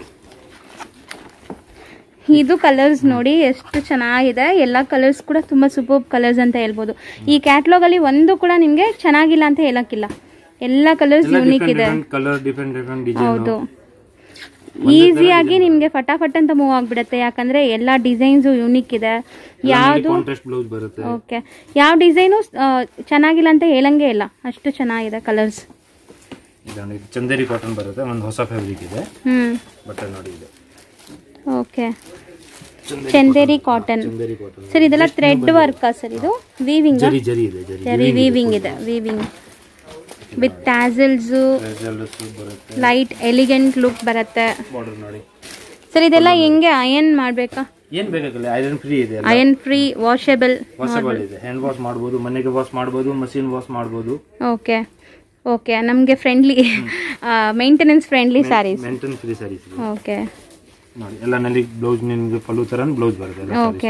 ಇದು ಕಲರ್ಸ್ ನೋಡಿ ಎಷ್ಟು ಚೆನ್ನಾಗಿದೆ ಎಲ್ಲ ಕಲರ್ಸ್ ಕೂಡ ತುಂಬಾ ಸೂಪರ್ ಕಲರ್ಸ್ ಅಂತ ಹೇಳ್ಬೋದು ಈ ಕ್ಯಾಟ್ಲಾಗ್ ಅಲ್ಲಿ ಒಂದು ಕೂಡ ನಿಮ್ಗೆ ಚೆನ್ನಾಗಿಲ್ಲ ಅಂತ ಹೇಳಕ್ಕಿಲ್ಲ ಎಲ್ಲ ಕಲರ್ಸ್ ಯೂನಿಕ್ ಇದೆ ಕಲರ್ ಡಿಫ್ರೆಂಟ್ ಡಿಫ್ರೆಂಟ್ ಡಿಸೈನ್ ಹೌದು ಈಸಿಯಾಗಿ ನಿಮ್ಗೆ ಫಟಾಫಟ್ ಅಂತ ಮೂವ್ ಆಗ್ಬಿಡುತ್ತೆ ಯಾಕಂದ್ರೆ ಎಲ್ಲ ಡಿಸೈನ್ಸ್ ಯೂನಿಕ್ ಇದೆ ಯಾವುದು ಕಾಂಟ್ರಾಸ್ಟ್ ಬ್ಲೌಸ್ ಬರುತ್ತೆ ಓಕೆ ಯಾವ ಡಿಸೈನು ಚೆನ್ನಾಗಿಲ್ಲ ಅಂತ ಹೇಳಂಗೆ ಇಲ್ಲ ಅಷ್ಟು ಚೆನ್ನಾಗಿದೆ ಕಲರ್ಸ್ ಇದು ನೋಡಿ, ಇದು ಚಂದೇರಿ ಕಾಟನ್ ಬರುತ್ತೆ ಒಂದು ಹೊಸ ಫ್ಯಾಬ್ರಿಕ್ ಇದೆ ಹ್ಮ್ ಬಟ್ಟೆ ನೋಡಿ ಇದು okay Chanderi cotton Chanderi cotton sir ಇದೆಲ್ಲ ಥ್ರೆಡ್ ವರ್ಕಾ ಸರ್ ಇದು ವೀವಿಂಗ್ ಜರಿ ಜರಿ ಇದೆ ಜರಿ ಸರಿ ವೀವಿಂಗ್ ಇದೆ ವೀವಿಂಗ್ ವಿತ್ ಟ್ಯಾಸಲ್ಸ್ ಜಲ್ರಸ್ ಬರುತ್ತೆ ಲೈಟ್ ಎಲಿಗೆಂಟ್ ಲುಕ್ ಬರುತ್ತೆ ಬಾರ್ಡರ್ ನೋಡಿ ಸರ್ ಇದೆಲ್ಲ ಹೆಂಗೆ ಅಯನ್ ಮಾಡ್ಬೇಕಾ ಏನ್ ಬೇಕಾಗಿಲ್ಲ ಐರನ್ ಫ್ರೀ ಇದೆ ಅಯನ್ ಫ್ರೀ ವಾಷೆಬಲ್ ವಾಷಬಲ್ ಇದೆ ಹ್ಯಾಂಡ್ ವಾಶ್ ಮಾಡ್ಬೋದು ಮನೆಗೆ ವಾಶ್ ಮಾಡ್ಬೋದು ಮಷಿನ್ ವಾಶ್ ಮಾಡ್ಬೋದು ಓಕೆ ಓಕೆ ನಮಗೆ friendly maintenance friendly saris maintain free saris ಇದೆ ಓಕೆ ನೋಡಿ ಎಲ್ಲ ನಲ್ಲಿ ಬ್ಲೌಸ್ ನಿಮ್ಗೆ ಪಲ್ಲು ತರ ಬ್ಲೌಸ್ ಬರುತ್ತೆ ಎಲ್ಲ okay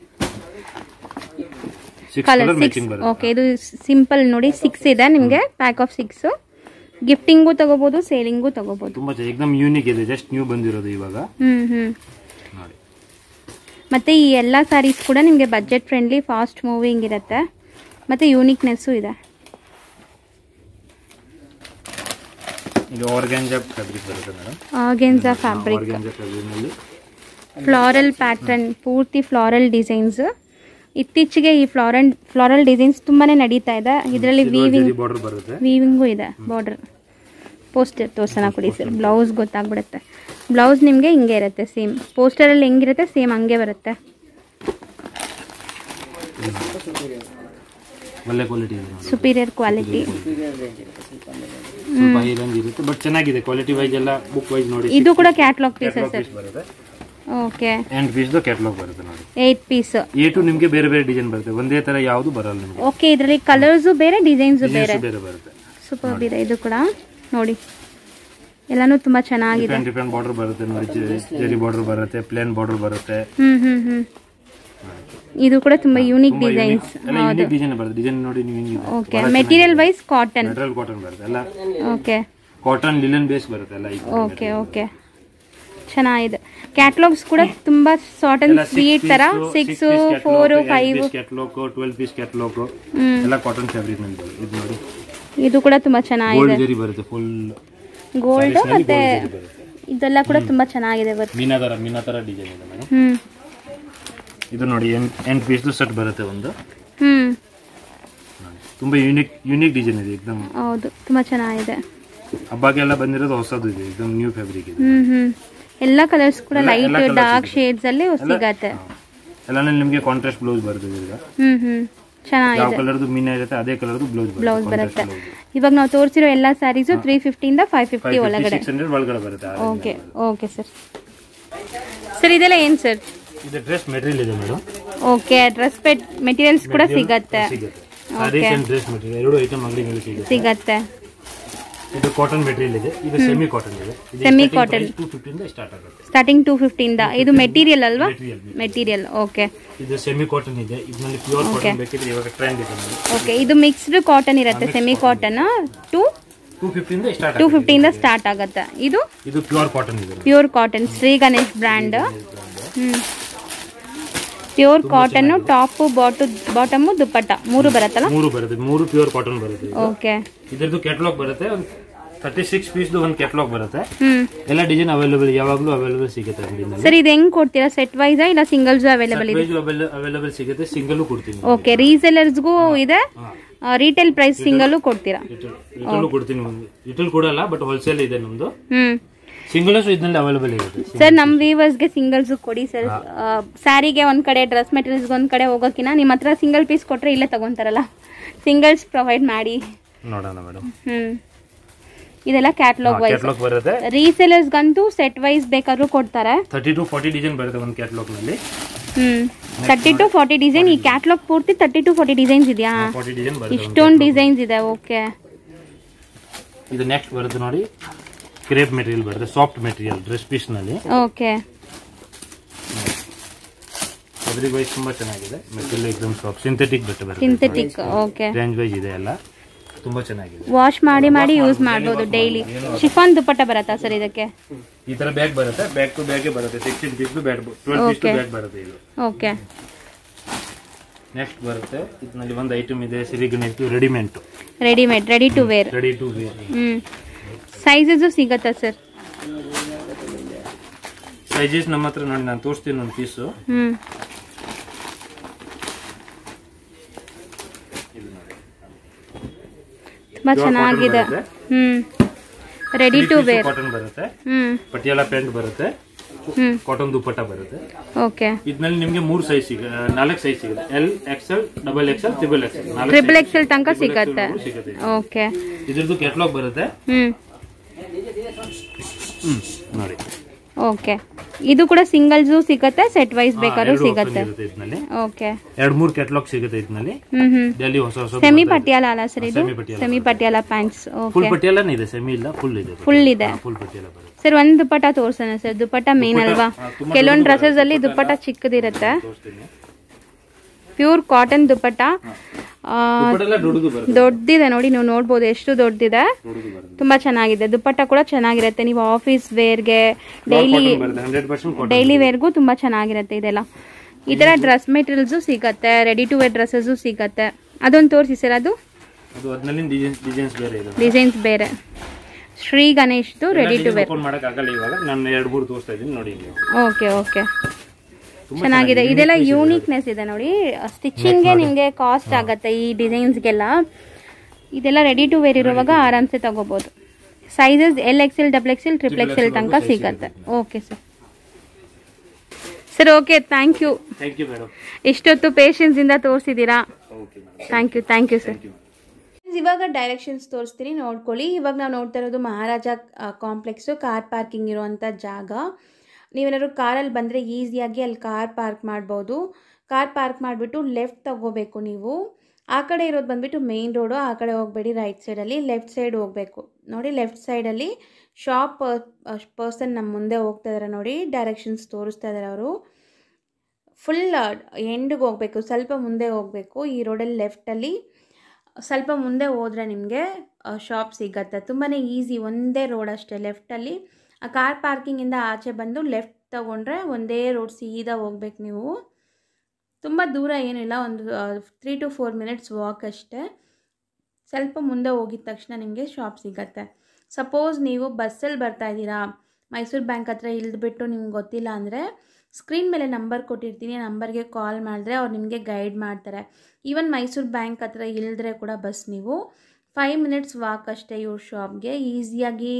six colour colour six matching ಬರುತ್ತೆ ಓಕೆ ಇದು ಸಿಂಪಲ್ ನೋಡಿ ಸಿಕ್ಸ್ ಇದೆ ನಿಮಗೆ ಪ್ಯಾಕ್ ಆಫ್ ಸಿಕ್ಸ್ ಗಿಫ್ಟಿಂಗು ತಗೋಬಹುದು ಸೇಲಿಂಗು ತಗೋಬಹುದು ತುಂಬಾ ಚೆನ್ನಾಗಿ ಎಕ್ದಮ್ ಯೂನಿಕ್ ಇದೆ ಜಸ್ಟ್ ನ್ಯೂ ಬಂದಿರೋದು ಇವಾಗ ಹ್ಮ್ ಹ್ಮ್ ನೋಡಿ ಮತ್ತೆ ಈ ಎಲ್ಲ ಸ್ಯಾರೀಸ್ ಕೂಡ ನಿಮಗೆ ಬಜೆಟ್ ಫ್ರೆಂಡ್ಲಿ ಫಾಸ್ಟ್ ಮೂವಿಂಗ್ ಇರುತ್ತೆ ಮತ್ತೆ ಯೂನಿಕ್ನೆಸ್ಸು ಇದೆ ಇದು ಆರ್ಗ್ಯಾನ್ಜಾ ಫ್ಯಾಬ್ರಿಕ್ ಬರುತ್ತೆ madam organza fabric organza fabric ನಲ್ಲಿ ಫ್ಲಾರಲ್ ಪ್ಯಾಟರ್ನ್ ಪೂರ್ತಿ ಫ್ಲಾರಲ್ ಡಿಸೈನ್ಸ್ ಇತ್ತೀಚೆಗೆ ಈ ಫ್ಲಾರಲ್ ಫ್ಲಾರಲ್ ಡಿಸೈನ್ಸ್ ತುಂಬಾನೇ ನಡೀತಾ ಇದೆ ಇದರಲ್ಲಿ ವೀವಿಂಗ್ ಜರಿ ಬಾರ್ಡರ್ ಬರುತ್ತೆ ವೀವಿಂಗು ಇದೆ ಬಾರ್ಡರ್ ಪೋಸ್ಟರ್ ತೋರ್ಸೋಣ ಕೊಡಿ ಸರ್ ಬ್ಲೌಸ್ ಗೊತ್ತಾಗ್ಬಿಡುತ್ತೆ ಬ್ಲೌಸ್ ನಿಮಗೆ ಹಿಂಗೆ ಇರುತ್ತೆ ಸೇಮ್ ಪೋಸ್ಟರಲ್ಲಿ ಹೆಂಗಿರುತ್ತೆ ಸೇಮ್ ಹಂಗೆ ಬರುತ್ತೆ ಒಳ್ಳೆ ಕ್ವಾಲಿಟಿ ಇದೆ ನೋಡಿ ಸುಪೀರಿಯರ್ ಕ್ವಾಲಿಟಿ ಸ್ವಲ್ಪ ಹೈ ರೇಂಜ್ ಇರುತ್ತೆ ಬಟ್ ಚೆನ್ನಾಗಿದೆ ಕ್ವಾಲಿಟಿ ವೈಸ್ ಎಲ್ಲ ಬುಕ್ ವೈಸ್ ನೋಡಿ ಇದು ಕೂಡ catalogue pieces catalogue sir piece ಬರುತ್ತೆ ಓಕೆ ಅಂಡ್ ಪೀಸ್ ಕ್ಯಾಟ್ಲಾಗ್ ಬರುತ್ತೆ ನೋಡಿ ಏಯ್ಟ್ ಪೀಸ್ ಎ ಟು ನಿಮ್ಗೆ ಬೇರೆ ಬೇರೆ ಡಿಸೈನ್ ಬರುತ್ತೆ ಒಂದೇ ತರ ಯಾವುದು ಬರಲ್ಲ ನಿಮ್ಗೆ ಓಕೆ ಇದರಲ್ಲಿ ಕಲರ್ಸು ಬೇರೆ ಡಿಸೈನ್ಸು ಬೇರೆ ಬೇರೆ ಬರುತ್ತೆ ಸೂಪರ್ ಇದೆ ಇದು ಕೂಡ ನೋಡಿ ಎಲ್ಲಾನು ತುಂಬಾ ಚೆನ್ನಾಗಿದೆ ಡಿಫ್ರೆಂಟ್ ಡಿಫ್ರೆಂಟ್ ಬಾರ್ಡರ್ ಬರುತ್ತೆ ನೋಡಿ ಜರಿ- ಜರಿ ಬಾರ್ಡರ್ ಬರುತ್ತೆ ಪ್ಲೇನ್ ಬಾರ್ಡರ್ ಬರುತ್ತೆ ಹ್ಮ್ ಹ್ಮ್ ಹ್ಮ್ ಇದು ಕೂಡ ತುಂಬಾ ಯೂನಿಕ್ ಡಿಸೈನ್ಸ್ ಎಲ್ಲ ಯೂನಿಕ್ ಡಿಸೈನ್ ಬರುತ್ತೆ ಡಿಸೈನ್ ನೋಡಿ ನೀವು ಹಿಂಗಿದೆ okay material wise cotton material cotton ಬರುತ್ತೆ ಎಲ್ಲ ಓಕೆ ಕಾಟನ್ ಲಿಲನ್ ಬೇಸ್ ಬರುತ್ತೆ ಎಲ್ಲ ಈಗ ಓಕೆ ಓಕೆ ಚೆನ್ನಾಗಿದೆ ಕ್ಯಾಟ್ಲಾಗ್ಸ್ ಕೂಡ ತುಂಬಾ ಶಾರ್ಟ್ ಅಂಡ್ ಸ್ವೀಟ್ ತರ six four five catalogue twelve piece catalogue ಹ್ಮ್ ಎಲ್ಲ ಕಾಟನ್ ಫ್ಯಾಬ್ರಿಕ್ ನಲ್ಲಿ ಬರುತ್ತೆ ಇದು ನೋಡಿ ಇದು ಕೂಡ ತುಂಬಾ ಚೆನ್ನಾಗಿದೆ ಗೋಲ್ಡ್ ಜರಿ ಬರುತ್ತೆ ಫುಲ್ ಗೋಲ್ಡ್ ಮತ್ತೆ ಬರುತ್ತೆ ಇದೆಲ್ಲ ಕೂಡ ತುಂಬಾ ಚೆನ್ನಾಗಿದೆ ವರ್ಕ್ ಮೀನಾ ತರ ಮೀನಾ ತರ ಡಿಸೈನ್ ಇದೆ ಮೇಡಮ್ ಹ್ಮ್ ಇದು ನೋಡಿ ಎಂಟು ಪೀಸ್ ಸೆಟ್ ಬರುತ್ತೆ ಒಂದು ಹ್ಮ್ ನೋಡಿ. ತುಂಬಾ ಯೂನಿಕ್ ಯೂನಿಕ್ ಡಿಸೈನ್ ಇದೆ ಎಕ್ದಮ್ ಹೌದು ತುಂಬಾ ಚೆನ್ನಾಗಿದೆ ಹಬ್ಬಕ್ಕೆಲ್ಲ ಬಂದಿರೋದು ಹೊಸದು ಇದೆ ಎಕ್ದಮ್ ನ್ಯೂ ಫ್ಯಾಬ್ರಿಕ್ ಇದೆ ಹ್ಮ್ ಹ್ಮ್ ಎಲ್ಲ ಕಲರ್ಸ್ ಕೂಡ ಎಲ್ಲ- ಎಲ್ಲ ಲೈಟ್ colours ಡಾರ್ಕ್ ಇದೆ. ಶೇಡ್ಸ್ ಅಲ್ಲಿ ಸಿಗತ್ತೆ ಎಲ್ಲ ನಿಮಗೆ ಕಾಂಟ್ರಾಸ್ಟ್ ಬ್ಲೌಸ್ ಬರುತ್ತೆ ಈಗ ಹ್ಮ್ ಹ್ಮ್ ಯಾವ ಚೆನ್ನಾಗಿದೆ ಕಲರ್ದು ಮೀನಾ ಇರುತ್ತೆ ಅದೇ ಕಲರ್ದು ಬ್ಲೌಸ್ ಬ್ಲೌಸ್ ಬರುತ್ತೆ ಬರುತ್ತೆ ಇವಾಗ ನಾವು ತೋರಿಸಿರೋ ಎಲ್ಲ ಸ್ಯಾರೀಸು ತ್ರೀ ಫಿಫ್ಟಿಯಿಂದ ಫೈವ್ ಫಿಫ್ಟಿ ಒಳಗಡೆ ಸಿಕ್ಸ್ ಹಂಡ್ರೆಡ್ ಒಳಗಡೆ ಬರುತ್ತೆ ಆ range ಓಕೆ ಅಲ್ಲಿ. ಓಕೆ ಸರ್ ಸರ್ ಇದೆಲ್ಲ ಏನು ಸರ್ ಇದು ಡ್ರೆಸ್ ಮೆಟೀರಿಯಲ್ ಇದೆ ಮೇಡಮ್ ಓಕೆ ಡ್ರೆಸ್ ಪೆಟ್ ಮೆಟೀರಿಯಲ್ಸ್ ಕೂಡ ಸಿಗತ್ತೆ ಸಿಗುತ್ತೆ ಸಾರೀಸ್ ಅಂಡ್ ಡ್ರೆಸ್ ಮೆಟೀರಿಯಲ್ ಎರಡು ಐಟಮ್ ಅಂಗಡಿಗಳಲ್ಲಿ ಸಿಗುತ್ತೆ ಸಿಗತ್ತೆ ಇದು ಕಾಟನ್ ಮೆಟೀರಿಯಲ್ ಇದೆ ಇದು ಸೆಮಿ ಕಾಟನ್ ಇದೆ Semi cotton. ಟೂ ಫಿಫ್ಟಿಯಿಂದ ಸ್ಟಾರ್ಟ್ ಆಗುತ್ತೆ ಸ್ಟಾರ್ಟಿಂಗ್ ಟೂ ಫಿಫ್ಟಿಯಿಂದ ಇದು ಮೆಟೀರಿಯಲ್ ಅಲ್ವಾ ಮೆಟೀರಿಯಲ್ ಮೆಟೀರಿಯಲ್ ಓಕೆ ಇದು ಸೆಮಿ ಕಾಟನ್ ಇದೆ ಇದರಲ್ಲಿ ಪ್ಯೂರ್ ಕಾಟನ್ ಬೇಕಿದ್ರೆ ಇವಾಗ ಟ್ರೆಂಡ್ ಇದೆ ನೋಡಿ ಓಕೆ ಇದು ಮಿಕ್ಸ್ಡ್ ಕಾಟನ್ ಇರುತ್ತೆ ಸೆಮಿ ಕಾಟನ್ ಟು ಟೂ ಫಿಫ್ಟಿಯಿಂದ ಸ್ಟಾರ್ಟ್ ಟೂ ಫಿಫ್ಟಿಯಿಂದ ಸ್ಟಾರ್ಟ್ ಆಗುತ್ತೆ ಇದು ಇದು ಪ್ಯೂರ್ ಕಾಟನ್ ಇದೆ pure cotton Shri Ganesh brand ಹ್ಮ್ ಪ್ಯೂರ್ ಕಾಟನ್ನು ಟಾಪು ಬಾಟು ಬಾಟಮು ದುಪ್ಪಟ್ಟ ಮೂರು ಬರುತ್ತಲ್ಲ ಮೂರು ಬರುತ್ತೆ ಮೂರು ಪ್ಯೂರ್ ಕಾಟನ್ ಬರುತ್ತೆ ಇದು. ಓಕೆ ಇದ್ರದ್ದು ಕ್ಯಾಟ್ಲಾಗ್ ಬರುತ್ತೆ ಒಂದು ತರ್ಟಿ ಸಿಕ್ಸ್ ಪೀಸ್ದು ಒಂದು ಕ್ಯಾಟ್ಲಾಗ್ ಬರುತ್ತೆ ಹ್ಮ್ ಎಲ್ಲ ಡಿಸೈನ್ ಅವೈಲೇಬಲ್ ಯಾವಾಗಲೂ ಅವೈಲೇಬಲ್ ಸಿಗುತ್ತೆ ಅಂಗಡಿನಲ್ಲಿ ಸರ್ ಇದು ಹೆಂಗ್ ಕೊಡ್ತೀರಾ ಸೆಟ್ ವೈಸಾ ಇಲ್ಲ ಸಿಂಗಲ್ಸ್ ಅವೈಲೇಬಲ್ ಇದೆ ಅವೈಲೇಬಲ್ ಸಿಗುತ್ತೆ ಸಿಂಗಲ್ ಕೊಡ್ತೀನಿ ಓಕೆ ರೀಸೆಲರ್ಸ್ಗೂ ಇದೆ ರೀಟೇಲ್ ಪ್ರೈಸ್ ಸಿಂಗಲ್ಲು ಕೊಡ್ತೀರಾ ರಿಟೇಲ್ ಕೊಡ್ತೀನಿ ರಿಟೇಲ್ ಕೊಡಲ್ಲ ಬಟ್ ಹೋಲ್ಸೇಲ್ ಇದೆ ನಮ್ದು ಹ್ಮ್ ಸಿಂಗಲ್ಸ್ ಇದರಲ್ಲಿ ಅವೈಲೇಬಲ್ ಇರುತ್ತೆ ಸರ್ ನಮ್ಮ ವೀವರ್ಸ್ಗೆ ಸಿಂಗಲ್ಸ್ ಕೊಡಿ ಸರ್ ಸ್ಯಾರಿಗೆ ಒಂದ್ ಕಡೆ ಡ್ರೆಸ್ ಮೆಟೀರಿಯಲ್ಸ್ ಒಂದ್ ಕಡೆ ಹೋಗೋಕಿನ ನಿಮ್ಮ ಹತ್ರ ಸಿಂಗಲ್ ಪೀಸ್ ಕೊಟ್ರೆ ಇಲ್ಲೇ ತಗೊಂತಾರಲ್ಲ ಸಿಂಗಲ್ಸ್ ಪ್ರೊವೈಡ್ ಮಾಡಿ ನೋಡೋಣ ಮೇಡಮ್ ಹ್ಮ್ ಇದೆಲ್ಲ ಕ್ಯಾಟ್ಲಾಗ್ ವೈಸ್ ಕ್ಯಾಟ್ಲಾಗ್ ಬರುತ್ತೆ ರೀಸೆಲರ್ಸ್ಗಂತೂ ಸೆಟ್ ವೈಸ್ ಬೇಕಾದ್ರೂ ಕೊಡ್ತಾರೆ ತರ್ಟಿ ಟು ಫಾರ್ಟಿ ಡಿಸೈನ್ ಬರುತ್ತೆ ಒಂದು ಕ್ಯಾಟ್ಲಾಗ್ ನಲ್ಲಿ ಹ್ಮ್ ತರ್ಟಿ ಟು ಫಾರ್ಟಿ ಡಿಸೈನ್ ಈ ಕ್ಯಾಟ್ಲಾಗ್ ಪೂರ್ತಿ ತರ್ಟಿ ಟು ಫಾರ್ಟಿ ಡಿಸೈನ್ಸ್ ಇದೆಯಾ ಫಾರ್ಟಿ ಡಿಸೈನ್ ಬರುತ್ತೆ ಒಂದು ಇಷ್ಟೊಂದು ಡಿಸೈನ್ಸ್ ಇದೆ ಓಕೆ ಇದು ನೆಕ್ಸ್ಟ್ ಬರುತ್ತೆ ನೋಡಿ ಕ್ರೇಪ್ ಮೆಟೀರಿಯಲ್ ಬರುತ್ತೆ ಸಾಫ್ಟ್ ಮೆಟೀರಿಯಲ್ ಡ್ರೆಸ್ ಪೀಸ್ ನಲ್ಲಿ ಓಕೆ ಅದ್ರಿಗೆ ವೈಸ್ ತುಂಬಾ ಚೆನ್ನಾಗಿದೆ ಮೆಟೀರಿಯಲ್ ಎಕ್ದಮ್ ಸಾಫ್ಟ್ ಸಿಂಥೆಟಿಕ್ ಬಟ್ಟೆ ಬರುತ್ತೆ ಸಿಂಥೆಟಿಕ್ ಓಕೆ ರೇಂಜ್ ವೈಸ್ ಇದೆ ಎಲ್ಲ ತುಂಬಾ ಚೆನ್ನಾಗಿದೆ ವಾಶ್ ಮಾಡಿ ಮಾಡಿ ಯೂಸ್ ಮಾಡ್ಬೋದು ಡೈಲಿ ಶಿಫಾನ್ ದುಪ್ಪಟ್ಟ ಬರತ್ತಾ ಸರ್ ಇದಕ್ಕೆ ಈ ತರ ಬ್ಯಾಗ್ ಬರುತ್ತೆ ಬ್ಯಾಗ್ ಟು ಬ್ಯಾಗ್ ಬರುತ್ತೆ sixteen piece bag twelve piece Okay. Bag ಬರುತ್ತೆ ಇದು ಓಕೆ ನೆಕ್ಸ್ಟ್ ಬರುತ್ತೆ ಇದರಲ್ಲಿ ಒಂದು ಐಟಮ್ ಇದೆ Siri Ganesh readymade readymade ready to wear ready to wear ಹ್ಮ್ ಸೈಜಸ್ಸು ಸಿಗತ್ತಾ ಸರ್ ಸೈಜಸ್ ನಮ್ಮ ಹತ್ರ ನೋಡಿ ನಾನು ತೋರಿಸ್ತೀನಿ ಒಂದು ಪೀಸು ಹ್ಮ್ ತುಂಬಾ ಚೆನ್ನಾಗಿದೆ ಹ್ಮ್ ರೆಡಿ ಟು ವೇರ್ ಕಾಟನ್ ಬರುತ್ತೆ ಹ್ಮ್ ಪಟಿಯಾಲ ಪ್ಯಾಂಟ್ ಬರುತ್ತೆ ಹ್ಮ್ ಕಾಟನ್ ದುಪ್ಪಟ್ಟ ಬರುತ್ತೆ ಓಕೆ ಇದ್ರಲ್ಲಿ ನಿಮ್ಗೆ ಮೂರು ಸೈಜ್ ಸಿಗ ನಾಲ್ಕು ಸೈಜ್ ಸಿಗುತ್ತೆ L XL double XL triple XL triple XL ತನಕ ಸಿಗತ್ತೆ ಸಿಗುತ್ತೆ ಓಕೆ ಇದ್ರದ್ದು ಕ್ಯಾಟ್ಲಾಗ್ ಬರುತ್ತೆ ಹ್ಮ್ ಹ್ಮ್ ನೋಡಿ ಓಕೆ ಇದು ಕೂಡ ಸಿಂಗಲ್ಸು ಸಿಗತ್ತೆ ಸೆಟ್ ವೈಸ್ ಬೇಕಾದ್ರೂ ಎರಡು option ಸಿಗತ್ತೆ ಇರುತ್ತೆ ಇದ್ರಲ್ಲಿ ಓಕೆ ಎರಡ್ ಮೂರು ಕ್ಯಾಟ್ಲಾಗ್ ಸಿಗುತ್ತೆ ಇದ್ರಲ್ಲಿ ಹ್ಮ್ ಹ್ಮ್ ಡೆಲ್ಲಿ ಹೊಸ ಹೊಸ ಸೆಮಿ ಪಟಿಯಾಲ ಅಲ್ಲ ಸರ್ ಇದು semi Patiala semi Patiala pants full okay ಪಟಿಯಾಲನೇ ಇದೆ ಸೆಮಿ ಇಲ್ಲ ಫುಲ್ ಇದೆ ಫುಲ್ ಇದೆ ಫುಲ್ ಪಟಿಯಾಲ ಬರುತ್ತೆ ಸರ್ ಒಂದು ದುಪ್ಪಟ್ಟ ತೋರ್ಸೋಣ ಸರ್ ದುಪ್ಪಟ್ಟ ಮೇನ್ ಅಲ್ವಾ ಹಾ, ತುಂಬಾ ಕೆಲವೊಂದು ಡ್ರೆಸ್ಸಸ್ ಅಲ್ಲಿ ದುಪ್ಪಟ್ಟ ಚಿಕ್ಕದಿರುತ್ತೆ ತೋರಿಸ್ತೀನಿ ಪ್ಯೂರ್ ಕಾಟನ್ ದುಪ್ಪಟ್ಟ ಆ, ದುಪ್ಪಟ್ಟೆಲ್ಲ ದೊಡ್ಡದು ಬರುತ್ತೆ ದೊಡ್ಡದಿದೆ ನೋಡಿ ನೀವು ನೋಡ್ಬೋದು ಎಷ್ಟು ದೊಡ್ಡದಿದೆ ದೊಡ್ಡದು ಬರುತ್ತೆ ತುಂಬಾ ಚೆನ್ನಾಗಿದೆ ದುಪ್ಪಟ್ಟ ಕೂಡ ಚೆನ್ನಾಗಿರುತ್ತೆ ನೀವು ಆಫೀಸ್ ವೇರ್ಗೆ ಡೈಲಿ ಕಾಟನ್ ಬರುತ್ತೆ ಹಂಡ್ರೆಡ್ ಪರ್ಸೆಂಟ್ ಕಾಟನ್ ಡೈಲಿ ವೇರ್ಗೂ ತುಂಬಾ ಚೆನ್ನಾಗಿರುತ್ತೆ ಇದೆಲ್ಲ ಈ ತರ ಡ್ರೆಸ್ ಮೆಟೀರಿಯಲ್ಸು ಸಿಗತ್ತೆ ರೆಡಿ ಟು ವೇರ್ ಡ್ರೆಸ್ಸಸ್ಸು ಸಿಗತ್ತೆ ಅದೊಂದು ತೋರಿಸಿ ಸರ್ ಅದು ಅದು ಅದ್ರಲ್ಲಿ ಡಿಸೈನ್ಸ್ ಡಿಸೈನ್ಸ್ ಬೇರೆ ಇದೆ ಡಿಸೈನ್ಸ್ ಬೇರೆ ಶ್ರೀ ಗಣೇಶ್ದು ರೆಡಿ ಟು ವೇರ್ ಓಪನ್ ಮಾಡಕ್ ಆಗಲ್ಲ ಇವಾಗ ನಾನು ಎರಡು ಮೂರು ತೋರಿಸ್ತಾ ಇದ್ದೀನಿ ನೋಡಿ ಇಲ್ಲಿ ಓಕೆ ಓಕೆ ಚೆನ್ನಾಗಿದೆ ಇದೆಲ್ಲ ಯೂನಿಕ್ನೆಸ್ ಇದೆ ನೋಡಿ ಸ್ಟಿಚಿಂಗ್ಗೆ ನಿಮಗೆ ಕಾಸ್ಟ್ ಆಗತ್ತೆ ಈ ಡಿಸೈನ್ಸ್ಗೆಲ್ಲ ಇದೆಲ್ಲ ರೆಡಿ ಟು ವೇರ್ ಇರುವಾಗ ಆರಾಮ್ಸೆ ತಗೋಬಹುದು sizes L XL double XL triple XL ತನಕ ಸಿಗತ್ತೆ okay sir sir okay thank you thank you madam ಎಷ್ಟೊತ್ತು ಪೇಷನ್ಸ್ ಇಂದ ತೋರಿಸಿದ್ದೀರಾ okay madam thank you thank you sir ಇವಾಗ ಡೈರೆಕ್ಷನ್ಸ್ ತೋರಿಸ್ತೀನಿ ನೋಡ್ಕೊಳ್ಳಿ ಇವಾಗ ನಾವು ನೋಡ್ತಾ ಇರೋದು ಮಹಾರಾಜ ಕಾಂಪ್ಲೆಕ್ಸು ಕಾರ್ ಪಾರ್ಕಿಂಗ್ ಇರುವಂಥ ಜಾಗ ನೀವೇನಾದ್ರು ಕಾರಲ್ಲಿ ಬಂದರೆ ಈಸಿಯಾಗಿ ಅಲ್ಲಿ ಕಾರ್ ಪಾರ್ಕ್ ಮಾಡ್ಬೋದು ಕಾರ್ ಪಾರ್ಕ್ ಮಾಡಿಬಿಟ್ಟು ಲೆಫ್ಟ್ ತಗೋಬೇಕು ನೀವು ಆ ಕಡೆ ಇರೋದು ಬಂದುಬಿಟ್ಟು ಮೇಯ್ನ್ ರೋಡು ಆ ಕಡೆ ಹೋಗಬೇಡಿ ರೈಟ್ ಸೈಡಲ್ಲಿ ಲೆಫ್ಟ್ ಸೈಡ್ ಹೋಗಬೇಕು ನೋಡಿ ಲೆಫ್ಟ್ ಸೈಡಲ್ಲಿ ಶಾಪ್ ಪರ್ಸನ್ ನಮ್ಮ ಮುಂದೆ ಹೋಗ್ತಾ ಇದ್ದಾರೆ ನೋಡಿ ಡೈರೆಕ್ಷನ್ಸ್ ತೋರಿಸ್ತಾ ಇದ್ದಾರೆ ಅವರು ಫುಲ್ ಎಂಡ್ಗೆ ಹೋಗಬೇಕು ಸ್ವಲ್ಪ ಮುಂದೆ ಹೋಗಬೇಕು ಈ ರೋಡಲ್ಲಿ ಲೆಫ್ಟಲ್ಲಿ ಸ್ವಲ್ಪ ಮುಂದೆ ಹೋದರೆ ನಿಮಗೆ ಶಾಪ್ ಸಿಗತ್ತೆ ತುಂಬಾ ಈಸಿ ಒಂದೇ ರೋಡ್ ಅಷ್ಟೇ ಲೆಫ್ಟಲ್ಲಿ ಆ ಕಾರ್ ಪಾರ್ಕಿಂಗಿಂದ ಆಚೆ ಬಂದು ಲೆಫ್ಟ್ ತಗೊಂಡ್ರೆ ಒಂದೇ ರೋಡ್ ಸೀದಾ ಹೋಗ್ಬೇಕು ನೀವು ತುಂಬ ದೂರ ಏನಿಲ್ಲ ಒಂದು three to four minutes walk ಅಷ್ಟೇ ಸ್ವಲ್ಪ ಮುಂದೆ ಹೋಗಿದ ತಕ್ಷಣ ನಿಮಗೆ ಶಾಪ್ ಸಿಗತ್ತೆ ಸಪೋಸ್ ನೀವು ಬಸ್ಸಲ್ಲಿ ಬರ್ತಾ ಇದ್ದೀರಾ ಮೈಸೂರು ಬ್ಯಾಂಕ್ ಹತ್ರ ಇಳಿದ್ಬಿಟ್ಟು ನಿಮ್ಗೆ ಗೊತ್ತಿಲ್ಲ ಅಂದರೆ ಸ್ಕ್ರೀನ್ ಮೇಲೆ ನಂಬರ್ ಕೊಟ್ಟಿರ್ತೀನಿ ನಂಬರ್ಗೆ ಕಾಲ್ ಮಾಡಿದ್ರೆ ಅವ್ರು ನಿಮಗೆ ಗೈಡ್ ಮಾಡ್ತಾರೆ ಈವನ್ ಮೈಸೂರು ಬ್ಯಾಂಕ್ ಹತ್ರ ಇಳಿದ್ರೆ ಕೂಡ ಬಸ್ ನೀವು ಫೈವ್ ಮಿನಿಟ್ಸ್ ವಾಕ್ ಅಷ್ಟೇ ಇವ್ರ ಶಾಪ್ಗೆ ಈಸಿಯಾಗಿ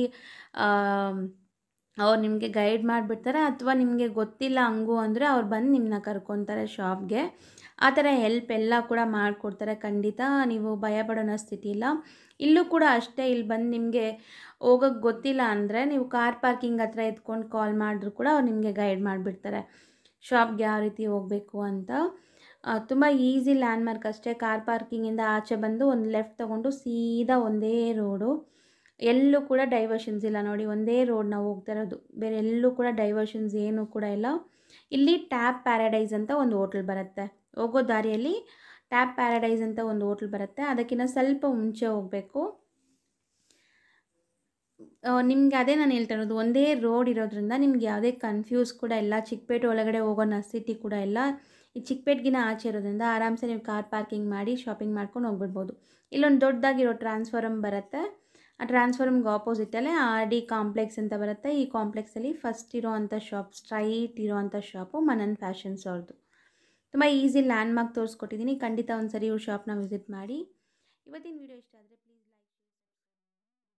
ಅವ್ರು ನಿಮಗೆ ಗೈಡ್ ಮಾಡಿಬಿಡ್ತಾರೆ ಅಥವಾ ನಿಮಗೆ ಗೊತ್ತಿಲ್ಲ ಹಂಗು ಅಂದರೆ ಅವ್ರು ಬಂದು ನಿಮ್ಮನ್ನ ಕರ್ಕೊತಾರೆ ಶಾಪ್ಗೆ ಆ ಥರ ಹೆಲ್ಪ್ ಎಲ್ಲ ಕೂಡ ಮಾಡಿಕೊಡ್ತಾರೆ ಖಂಡಿತ ನೀವು ಭಯಪಡೋಣ ಸ್ಥಿತಿ ಇಲ್ಲ ಇಲ್ಲೂ ಕೂಡ ಅಷ್ಟೇ ಇಲ್ಲಿ ಬಂದು ನಿಮಗೆ ಹೋಗೋಕ್ಕೆ ಗೊತ್ತಿಲ್ಲ ಅಂದರೆ ನೀವು ಕಾರ್ ಪಾರ್ಕಿಂಗ್ ಹತ್ರ ಎತ್ಕೊಂಡು ಕಾಲ್ ಮಾಡಿದ್ರು ಕೂಡ ಅವ್ರು ನಿಮಗೆ ಗೈಡ್ ಮಾಡಿಬಿಡ್ತಾರೆ ಶಾಪ್ಗೆ ಯಾವ ರೀತಿ ಹೋಗಬೇಕು ಅಂತ ತುಂಬ ಈಸಿ ಲ್ಯಾಂಡ್ಮಾರ್ಕ್ ಅಷ್ಟೇ ಕಾರ್ ಪಾರ್ಕಿಂಗಿಂದ ಆಚೆ ಬಂದು ಒಂದು ಲೆಫ್ಟ್ ತೊಗೊಂಡು ಸೀದಾ ಒಂದೇ ರೋಡು ಎಲ್ಲೂ ಕೂಡ ಡೈವರ್ಷನ್ಸ್ ಇಲ್ಲ ನೋಡಿ ಒಂದೇ ರೋಡ್ ನಾವು ಹೋಗ್ತಾ ಇರೋದು ಬೇರೆ ಎಲ್ಲೂ ಕೂಡ ಡೈವರ್ಷನ್ಸ್ ಏನೂ ಕೂಡ ಇಲ್ಲ ಇಲ್ಲಿ ಟ್ಯಾಪ್ ಪ್ಯಾರಡೈಸ್ ಅಂತ ಒಂದು ಹೋಟ್ಲ್ ಬರುತ್ತೆ ಹೋಗೋ ದಾರಿಯಲ್ಲಿ ಟ್ಯಾಪ್ ಪ್ಯಾರಡೈಸ್ ಅಂತ ಒಂದು ಹೋಟ್ಲ್ ಬರುತ್ತೆ ಅದಕ್ಕಿಂತ ಸ್ವಲ್ಪ ಮುಂಚೆ ಹೋಗಬೇಕು ನಿಮಗೆ ಅದೇ ನಾನು ಹೇಳ್ತಾ ಇರೋದು ಒಂದೇ ರೋಡ್ ಇರೋದ್ರಿಂದ ನಿಮ್ಗೆ ಯಾವುದೇ ಕನ್ಫ್ಯೂಸ್ ಕೂಡ ಇಲ್ಲ ಚಿಕ್ಕಪೇಟೆ ಒಳಗಡೆ ಹೋಗೋ ನೆಸಿಟಿ ಕೂಡ ಇಲ್ಲ ಈ ಚಿಕ್ಕಪೇಟ್ಗಿನ ಆಚೆ ಇರೋದ್ರಿಂದ ಆರಾಮ್ಸೆ ನೀವು ಕಾರ್ ಪಾರ್ಕಿಂಗ್ ಮಾಡಿ ಶಾಪಿಂಗ್ ಮಾಡ್ಕೊಂಡು ಹೋಗ್ಬಿಡ್ಬೋದು ಇಲ್ಲೊಂದು ದೊಡ್ಡದಾಗಿರೋ ಟ್ರಾನ್ಸ್ಫಾರಮ್ ಬರುತ್ತೆ ಆ ಟ್ರಾನ್ಸ್ಫಾರಮ್ಗೆ ಆಪೋಸಿಟಲ್ಲೇ ಆರ್ ಡಿ ಕಾಂಪ್ಲೆಕ್ಸ್ ಅಂತ ಬರುತ್ತೆ ಈ ಕಾಂಪ್ಲೆಕ್ಸಲ್ಲಿ ಫಸ್ಟ್ ಇರೋ ಅಂಥ ಶಾಪ್ ಸ್ಟ್ರೈಟ್ ಇರೋ ಅಂಥ ಶಾಪು ಮನನ್ ಫ್ಯಾಷನ್ಸ್ ಅವ್ರದ್ದು ತುಂಬ ಈಸಿ ಲ್ಯಾಂಡ್ ಮಾರ್ಕ್ ತೋರಿಸ್ಕೊಟ್ಟಿದ್ದೀನಿ ಖಂಡಿತ ಒಂದು ಸರಿ ಇವ್ರ ಶಾಪ್ನ ವಿಸಿಟ್ ಮಾಡಿ ಇವತ್ತಿನ ವೀಡಿಯೋ ಇಷ್ಟ ಆದರೆ